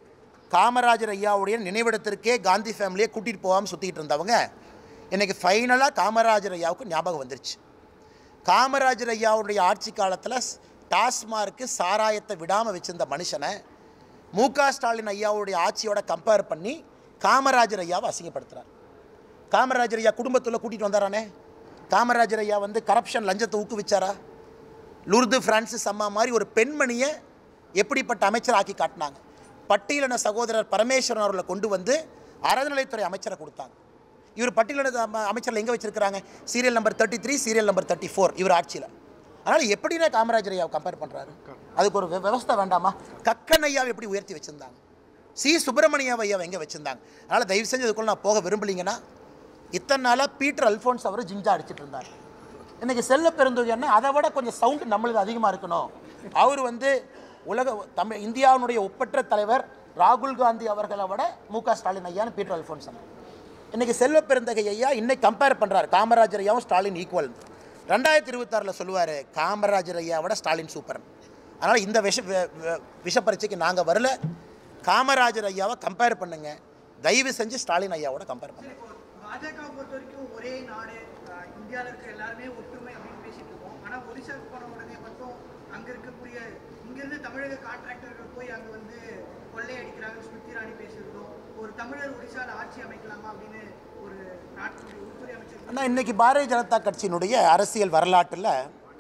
காமராஜர் ஐயாவுடைய நினைவிடத்திற்கே காந்தி ஃபேமிலியை கூட்டிகிட்டு போகாமல் சுற்றிக்கிட்டு இருந்தவங்க இன்றைக்கி ஃபைனலாக காமராஜர் ஐயாவுக்கு ஞாபகம் வந்துருச்சு காமராஜர் ஐயாவுடைய ஆட்சி காலத்தில் டாஸ்மார்க்கு சாராயத்தை விடாமல் வச்சிருந்த மனுஷனை மு க ஸ்டாலின் ஐயாவுடைய ஆட்சியோட கம்பேர் பண்ணி காமராஜர் ஐயாவை அசிங்கப்படுத்துகிறார் காமராஜர் ஐயா குடும்பத்தில் கூட்டிகிட்டு வந்தாரானே காமராஜர் ஐயா வந்து கரப்ஷன் லஞ்சத்தை ஊக்குவிச்சாரா லுர்து பிரான்சிஸ் அம்மா மாதிரி ஒரு பெண்மணியை எப்படிப்பட்ட அமைச்சர் ஆக்கி காட்டினாங்க பட்டியலின சகோதரர் பரமேஸ்வரன் அவர்களை கொண்டு வந்து அறநிலைத்துறை அமைச்சரை கொடுத்தாங்க இவர் பட்டியலின அம- அமைச்சர்ல எங்கே வச்சிருக்கிறாங்க serial number thirty three serial number thirty four இவர் ஆட்சியில் அதனால் எப்படின்னா காமராஜர் ஐயாவை கம்பேர் பண்ணுறாரு அதுக்கு ஒரு வெ- விவஸ்தை வேண்டாமா கக்கன் ஐயாவை எப்படி உயர்த்தி வச்சுருந்தாங்க சி சுப்பிரமணிய ஐயாவை எங்கே வச்சுருந்தாங்க அதனால் தயவு செஞ்சு இதுக்குள்ள நான் போக விரும்பலீங்கன்னா இத்தனை நாளாக பீட்டர் அல்ஃபோன்ஸ் அவர் ஜிஞ்சா அடிச்சிட்டு இருந்தார் இன்னைக்கு செல்ல பெருந்தொகைன்னா அதை விட கொஞ்சம் சவுண்டு நம்மளுக்கு அதிகமாக இருக்கணும் அவர் வந்து உலக தமிழ் இந்தியாவினுடைய ஒப்பற்ற தலைவர் ராகுல் காந்தி அவர்களை விட மு க ஸ்டாலின் ஐயான்னு பீட்டர் அல்ஃபோன்ஸ் சொன்னார் இன்னைக்கு செல்வ பெருந்தகை ஐயா இன்னைக்கு கம்பேர் பண்ணுறாரு காமராஜர் ஐயாவும் ஸ்டாலின் ஈக்குவல் ரெண்டாயிரத்தி இருபத்தாறில் சொல்லுவார் காமராஜர் ஐயா விட ஸ்டாலின் சூப்பர் அதனால் இந்த விஷ வி- வி- விஷ பரீட்சைக்கு நாங்கள் வரல காமராஜர் ஐயாவை கம்பேர் பண்ணுங்க தயவு செஞ்சு ஸ்டாலின் ஐயாவோட கம்பேர் பண்ணுங்க இப்போ பாஜக பொறுத்த வரைக்கும் ஒரே நாடு ஆஹ், இந்தியால இருக்க எல்லாருமே ஒற்றுமை அப்படின்னு பேசிட்டு இருக்கோம் ஆனா ஒரிசாவுக்கு போன உடனே மட்டும் அங்க இருக்கக்கூடிய இங்கிருந்து தமிழக கான்ட்ராக்டர்கள் போய் அங்க வந்து கொள்ளையடிக்கிறாங்க ஸ்மிருதி இராணி பேசுறதும் ஒரு தமிழர் ஒரிசால ஆட்சி அமைக்கலாமா அப்படின்னு ஒரு நாட்டுடைய உள்துறை அமைச்சர் ஆனால் இன்னைக்கு பாரதிய ஜனதா கட்சியினுடைய அரசியல் வரலாற்றில்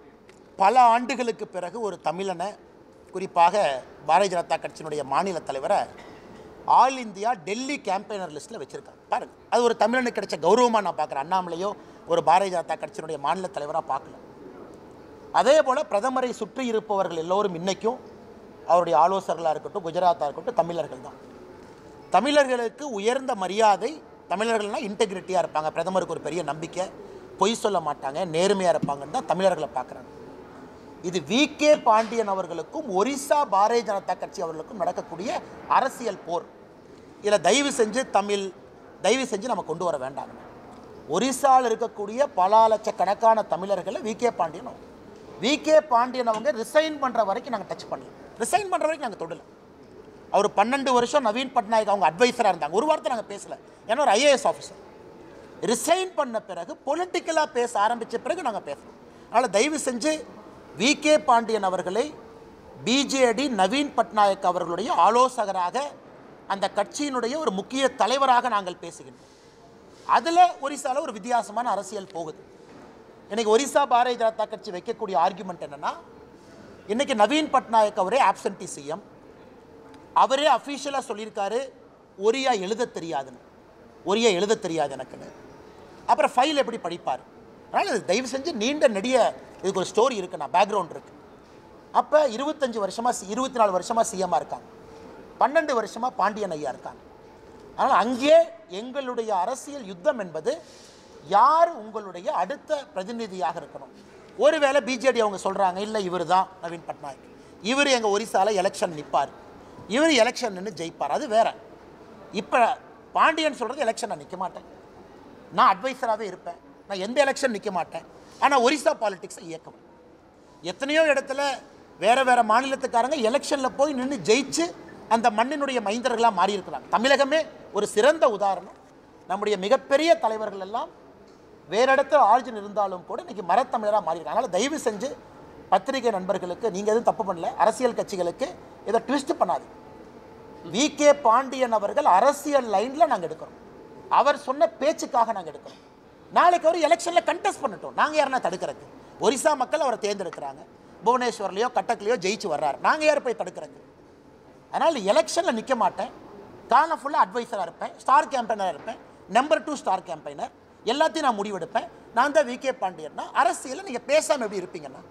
பல ஆண்டுகளுக்கு பிறகு ஒரு தமிழனை குறிப்பாக பாரதிய ஜனதா கட்சியினுடைய மாநில தலைவரை ஆல் இந்தியா டெல்லி கேம்பெயினர் லிஸ்ட்டில் வச்சுருக்காங்க பாருங்க அது ஒரு தமிழனுக்கு கிடைச்ச கௌரவமாக நான் பார்க்குறேன் அண்ணாமலையோ ஒரு பாரதிய ஜனதா கட்சியினுடைய மாநில தலைவராக பார்க்கல அதே போல் பிரதமரை சுற்றி இருப்பவர்கள் எல்லோரும் இன்னைக்கும் அவருடைய ஆலோசகர்களாக இருக்கட்டும் குஜராத்தாக இருக்கட்டும் தமிழர்கள் தான் தமிழர்களுக்கு உயர்ந்த மரியாதை தமிழர்கள்னால் இன்டெகிரிட்டியாக இருப்பாங்க பிரதமருக்கு ஒரு பெரிய நம்பிக்கை பொய் சொல்ல மாட்டாங்க நேர்மையாக இருப்பாங்கன்னு தான் தமிழர்களை பார்க்குறாங்க இது வி கே பாண்டியன் அவர்களுக்கும் ஒரிசா பாரதிய ஜனதா கட்சி அவர்களுக்கும் நடக்கக்கூடிய அரசியல் போர் இதில் தயவு செஞ்சு தமிழ் தயவு செஞ்சு நம்ம கொண்டு வர வேண்டாங்க ஒரிசாவில் இருக்கக்கூடிய பல லட்சக்கணக்கான தமிழர்களை வி கே பாண்டியன் அவங்க வி கே பாண்டியன் அவங்க ரிசைன் பண்ணுற வரைக்கும் நாங்கள் டச் பண்ணல ரிசைன் பண்ணுற வரைக்கும் நாங்கள் தொடல அவர் பன்னெண்டு வருஷம் நவீன் பட்நாயக் அவங்க அட்வைசராக இருந்தாங்க ஒரு வார்த்தை நாங்கள் பேசல ஏன்னா ஒரு ஐஏஎஸ் ஆஃபீஸர் ரிசைன் பண்ண பிறகு பொலிட்டிக்கலாக பேச ஆரம்பித்த பிறகு நாங்கள் பேசுகிறோம் அதனால் தயவு செஞ்சு வி கே பாண்டியன் அவர்களை பிஜேடி நவீன் பட்நாயக் அவர்களுடைய ஆலோசகராக அந்த கட்சியினுடைய ஒரு முக்கிய தலைவராக நாங்கள் பேசுகின்றோம் அதில் ஒரிசால ஒரு வித்தியாசமான அரசியல் போகுது இன்னைக்கு ஒரிசா பாரதிய ஜனதா கட்சி வைக்கக்கூடிய ஆர்குமெண்ட் என்னன்னா இன்னைக்கு நவீன் பட்நாயக் அவரே ஆப்சன்டி சிஎம் அவரே அஃபீஷியலாக சொல்லியிருக்காரு ஒரியா எழுத தெரியாதுன்னு ஒரியா எழுத தெரியாது எனக்குன்னு அப்புறம் ஃபைல் எப்படி படிப்பார் அதனால் இது தயவு செஞ்சு நீண்ட நெடிய இதுக்கு ஒரு ஸ்டோரி இருக்குண்ணா பேக்ரவுண்ட் இருக்குது அப்போ இருபத்தஞ்சு வருஷமாக இருபத்தி நாலு வருஷமாக சிஎம்மாக இருக்காங்க பன்னெண்டு வருஷமாக பாண்டியன் ஐயா இருக்காங்க அதனால் அங்கே எங்களுடைய அரசியல் யுத்தம் என்பது யார் உங்களுடைய அடுத்த பிரதிநிதியாக இருக்கணும் ஒருவேளை பிஜேடி அவங்க சொல்கிறாங்க இல்லை இவர் தான் நவீன் பட்நாயக் இவர் எங்கள் ஒரிசால எலெக்ஷன் நிற்பார் இவர் எலெக்ஷன் நின்று ஜெயிப்பார் அது வேற இப்போ பாண்டியன் சொல்கிறது எலெக்ஷன் நான் நிற்க மாட்டேன் நான் அட்வைசராகவே இருப்பேன் நான் எந்த எலெக்ஷன் நிற்க மாட்டேன் ஆனால் ஒரிசா பாலிடிக்ஸை இயக்குவேன் எத்தனையோ இடத்துல வேற வேற மாநிலத்துக்காரங்க எலெக்ஷனில் போய் நின்று ஜெயிச்சு அந்த மண்ணினுடைய மைந்தர்களாக மாறி இருக்கிறாங்க தமிழகமே ஒரு சிறந்த உதாரணம் நம்முடைய மிகப்பெரிய தலைவர்கள் எல்லாம் வேற இடத்துல ஆர்ஜின் இருந்தாலும் கூட இன்னைக்கு மரத்தமிழராக மாறியிருக்காங்க அதனால் தயவு செஞ்சு பத்திரிகை நண்பர்களுக்கு நீங்கள் எதுவும் தப்பு பண்ணல அரசியல் கட்சிகளுக்கு இதை ட்விஸ்ட் பண்ணாது வி கே பாண்டியன் அவர்கள் அரசியல் லைனில் நாங்கள் எடுக்கிறோம் அவர் சொன்ன பேச்சுக்காக நாங்கள் எடுக்கிறோம் நாளைக்கு அவர் எலெக்ஷனில் கண்டெஸ்ட் பண்ணட்டும் நாங்கள் யாருன்னா தடுக்கிறது ஒரிசா மக்கள் அவரை தேர்ந்தெடுக்கிறாங்க புவனேஸ்வர்லையோ கட்டக்லையோ ஜெயிச்சு வர்றாரு நாங்கள் யார் போய் தடுக்கிறது அதனால் எலெக்ஷனில் நிற்க மாட்டேன் காலம் ஃபுல்லாக அட்வைசராக இருப்பேன் ஸ்டார் கேம்பெயினராக இருப்பேன் நம்பர் டூ ஸ்டார் கேம்பெயினர் எல்லாத்தையும் நான் முடிவெடுப்பேன் நான் தான் வி கே பாண்டியன்னா அரசியலில் நீங்கள் பேசாமல் எப்படி இருப்பீங்கண்ணா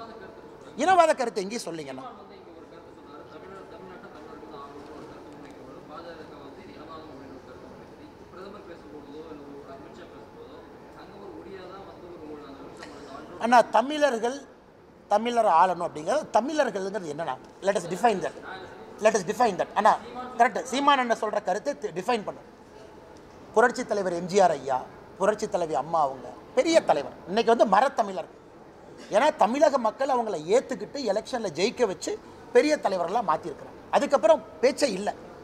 இனவாத கருத்தை எங்கேயும் சொல்லிங்கண்ணா வந்து இங்க ஒரு கருத்து சொன்னாரு தமிழர் தமிழ்நாட்டை தமிழர்கள் தான் ஆகணும்னு ஒரு கருத்து முன்வைக்கும்போது பாஜக வந்து இது இனவாதம் அப்படின்னு ஒரு கருத்து முன்வைக்குது இப்போ பிரதமர் பேசும்போதோ இல்லை ஒரு அமித்ஷா பேசும்போதோ அங்க ஒரு ஒடியா தான் வந்து ஒரு ஒரு அந்த வருஷம் அந்த ஆண்டு ஆனால் தமிழர்கள் தமிழர் ஆளணும் அப்படிங்கிறது தமிழர்கள்ங்கிறது என்னன்னா let us define that let us define that ஆனால் கரெக்ட் சீமான் என்ன சொல்கிற கருத்தை டிஃபைன் பண்ணும் புரட்சி தலைவர் எம்ஜிஆர் ஐயா புரட்சி தலைவி அம்மா அவங்க பெரிய தலைவர் இன்னைக்கு வந்து மரத்தமிழர் ஏன்னா தமிழக மக்கள் அவங்கள ஏற்றுக்கிட்டு எலெக்ஷனில் ஜெயிக்க வச்சு பெரிய தலைவர்களாக மாற்றிருக்கிறாங்க அதுக்கப்புறம் பேச்சே இல்லை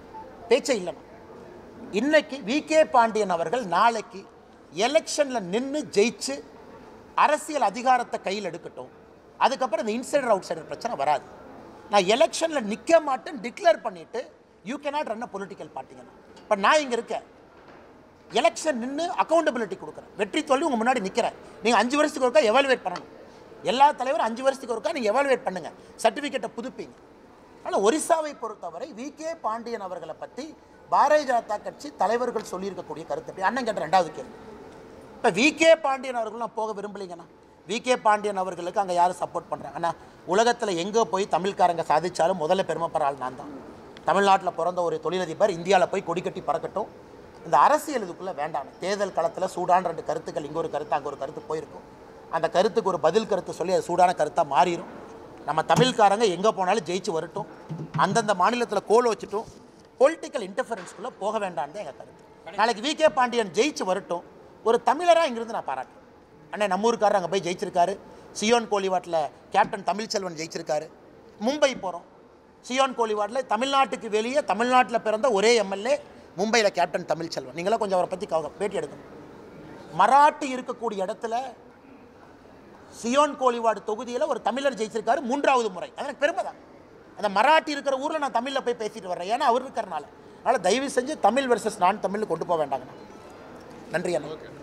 பேச்சே இல்லைண்ணா இன்னைக்கு வி கே பாண்டியன் அவர்கள் நாளைக்கு எலெக்ஷனில் நின்று ஜெயிச்சு அரசியல் அதிகாரத்தை கையில் எடுக்கட்டும் அதுக்கப்புறம் இந்த இன்சைடர் அவுட் சைடர் பிரச்சனை வராது நான் எலெக்ஷனில் நிற்க மாட்டேன்னு டிக்ளேர் பண்ணிவிட்டு you cannot run a political பார்ட்டிங்கண்ணா இப்போ நான் இங்கே இருக்கேன் எலெக்ஷன் நின்று அக்கௌண்டபிலிட்டி கொடுக்குறேன் வெற்றி தோல்வி உங்கள் முன்னாடி நிற்கிறேன் நீங்கள் அஞ்சு வருஷத்துக்கு ஒருக்கா எவாலுவேட் பண்ணணும் எல்லா தலைவரும் அஞ்சு வருஷத்துக்கு ஒருக்கா நீங்கள் எவாலுவேட் பண்ணுங்கள் சர்டிஃபிகேட்டை புதுப்பிங்க ஆனால் ஒரிசாவை பொறுத்தவரை வி கே பாண்டியன் அவர்களை பற்றி பாரதிய ஜனதா கட்சி தலைவர்கள் சொல்லியிருக்கக்கூடிய கருத்து எப்படி அண்ணன் கேட்ட ரெண்டாவது கேள்வி இப்போ வி கே பாண்டியன் அவர்கள் நான் போக விரும்பலைங்கண்ணா வி கே பாண்டியன் அவர்களுக்கு அங்கே யாரும் சப்போர்ட் பண்ணுறாங்க அண்ணா உலகத்தில் எங்கே போய் தமிழ்காரங்க சாதிச்சாலும் முதல்ல பெருமைப்படுற ஆள் நான் தான் தமிழ்நாட்டில் பிறந்த ஒரு தொழிலதிபர் இந்தியாவில் போய் கொடி கட்டி பறக்கட்டும் இந்த அரசியல் இதுக்குள்ளே வேண்டாம் தேர்தல் களத்தில் சூடான ரெண்டு கருத்துக்கள் இங்கே ஒரு கருத்து அங்கே ஒரு கருத்து போயிருக்கும் அந்த கருத்துக்கு ஒரு பதில் கருத்து சொல்லி அது சூடான கருத்தாக மாறிடும் நம்ம தமிழ்காரங்க எங்கே போனாலும் ஜெயிச்சு வரட்டும் அந்தந்த மாநிலத்தில் கோல் வச்சுட்டும் பொலிட்டிக்கல் இன்டர்ஃபரன்ஸ்குள்ளே போக வேண்டாம் தான் எங்கள் கருத்து நாளைக்கு வி கே பாண்டியன் ஜெயிச்சு வரட்டும் ஒரு தமிழராக இங்கிருந்து நான் பாராட்டுறேன் அண்ணன் நம்ம ஊருக்காரர் அங்கே போய் ஜெயிச்சிருக்காரு சியோன் கோலிவாட்டில் கேப்டன் தமிழ்ச்செல்வன் ஜெயிச்சிருக்காரு மும்பை போகிறோம் சியோன் கோலிவாட்டில் தமிழ்நாட்டுக்கு வெளியே தமிழ்நாட்டில் பிறந்த ஒரே எம்எல்ஏ மும்பையில் கேப்டன் தமிழ்ச்செல்வன் நீங்களாம் கொஞ்சம் அவரை பற்றி கவ- பேட்டி எடுக்கணும் மராட்டி இருக்கக்கூடிய இடத்துல சியோன் கோலிவாடு தொகுதியில் ஒரு தமிழர் ஜெயிச்சிருக்காரு மூன்றாவது முறை அது எனக்கு பெருமை தான் அந்த மராட்டி இருக்கிற ஊரில் நான் தமிழில் போய் பேசிட்டு வர்றேன் ஏன்னா அவர் இருக்கிறனால அதனால் தயவு செஞ்சு தமிழ் வெர்சஸ் நான் தமிழ் கொண்டு போக வேண்டாங்கண்ணா நன்றி அண்ணா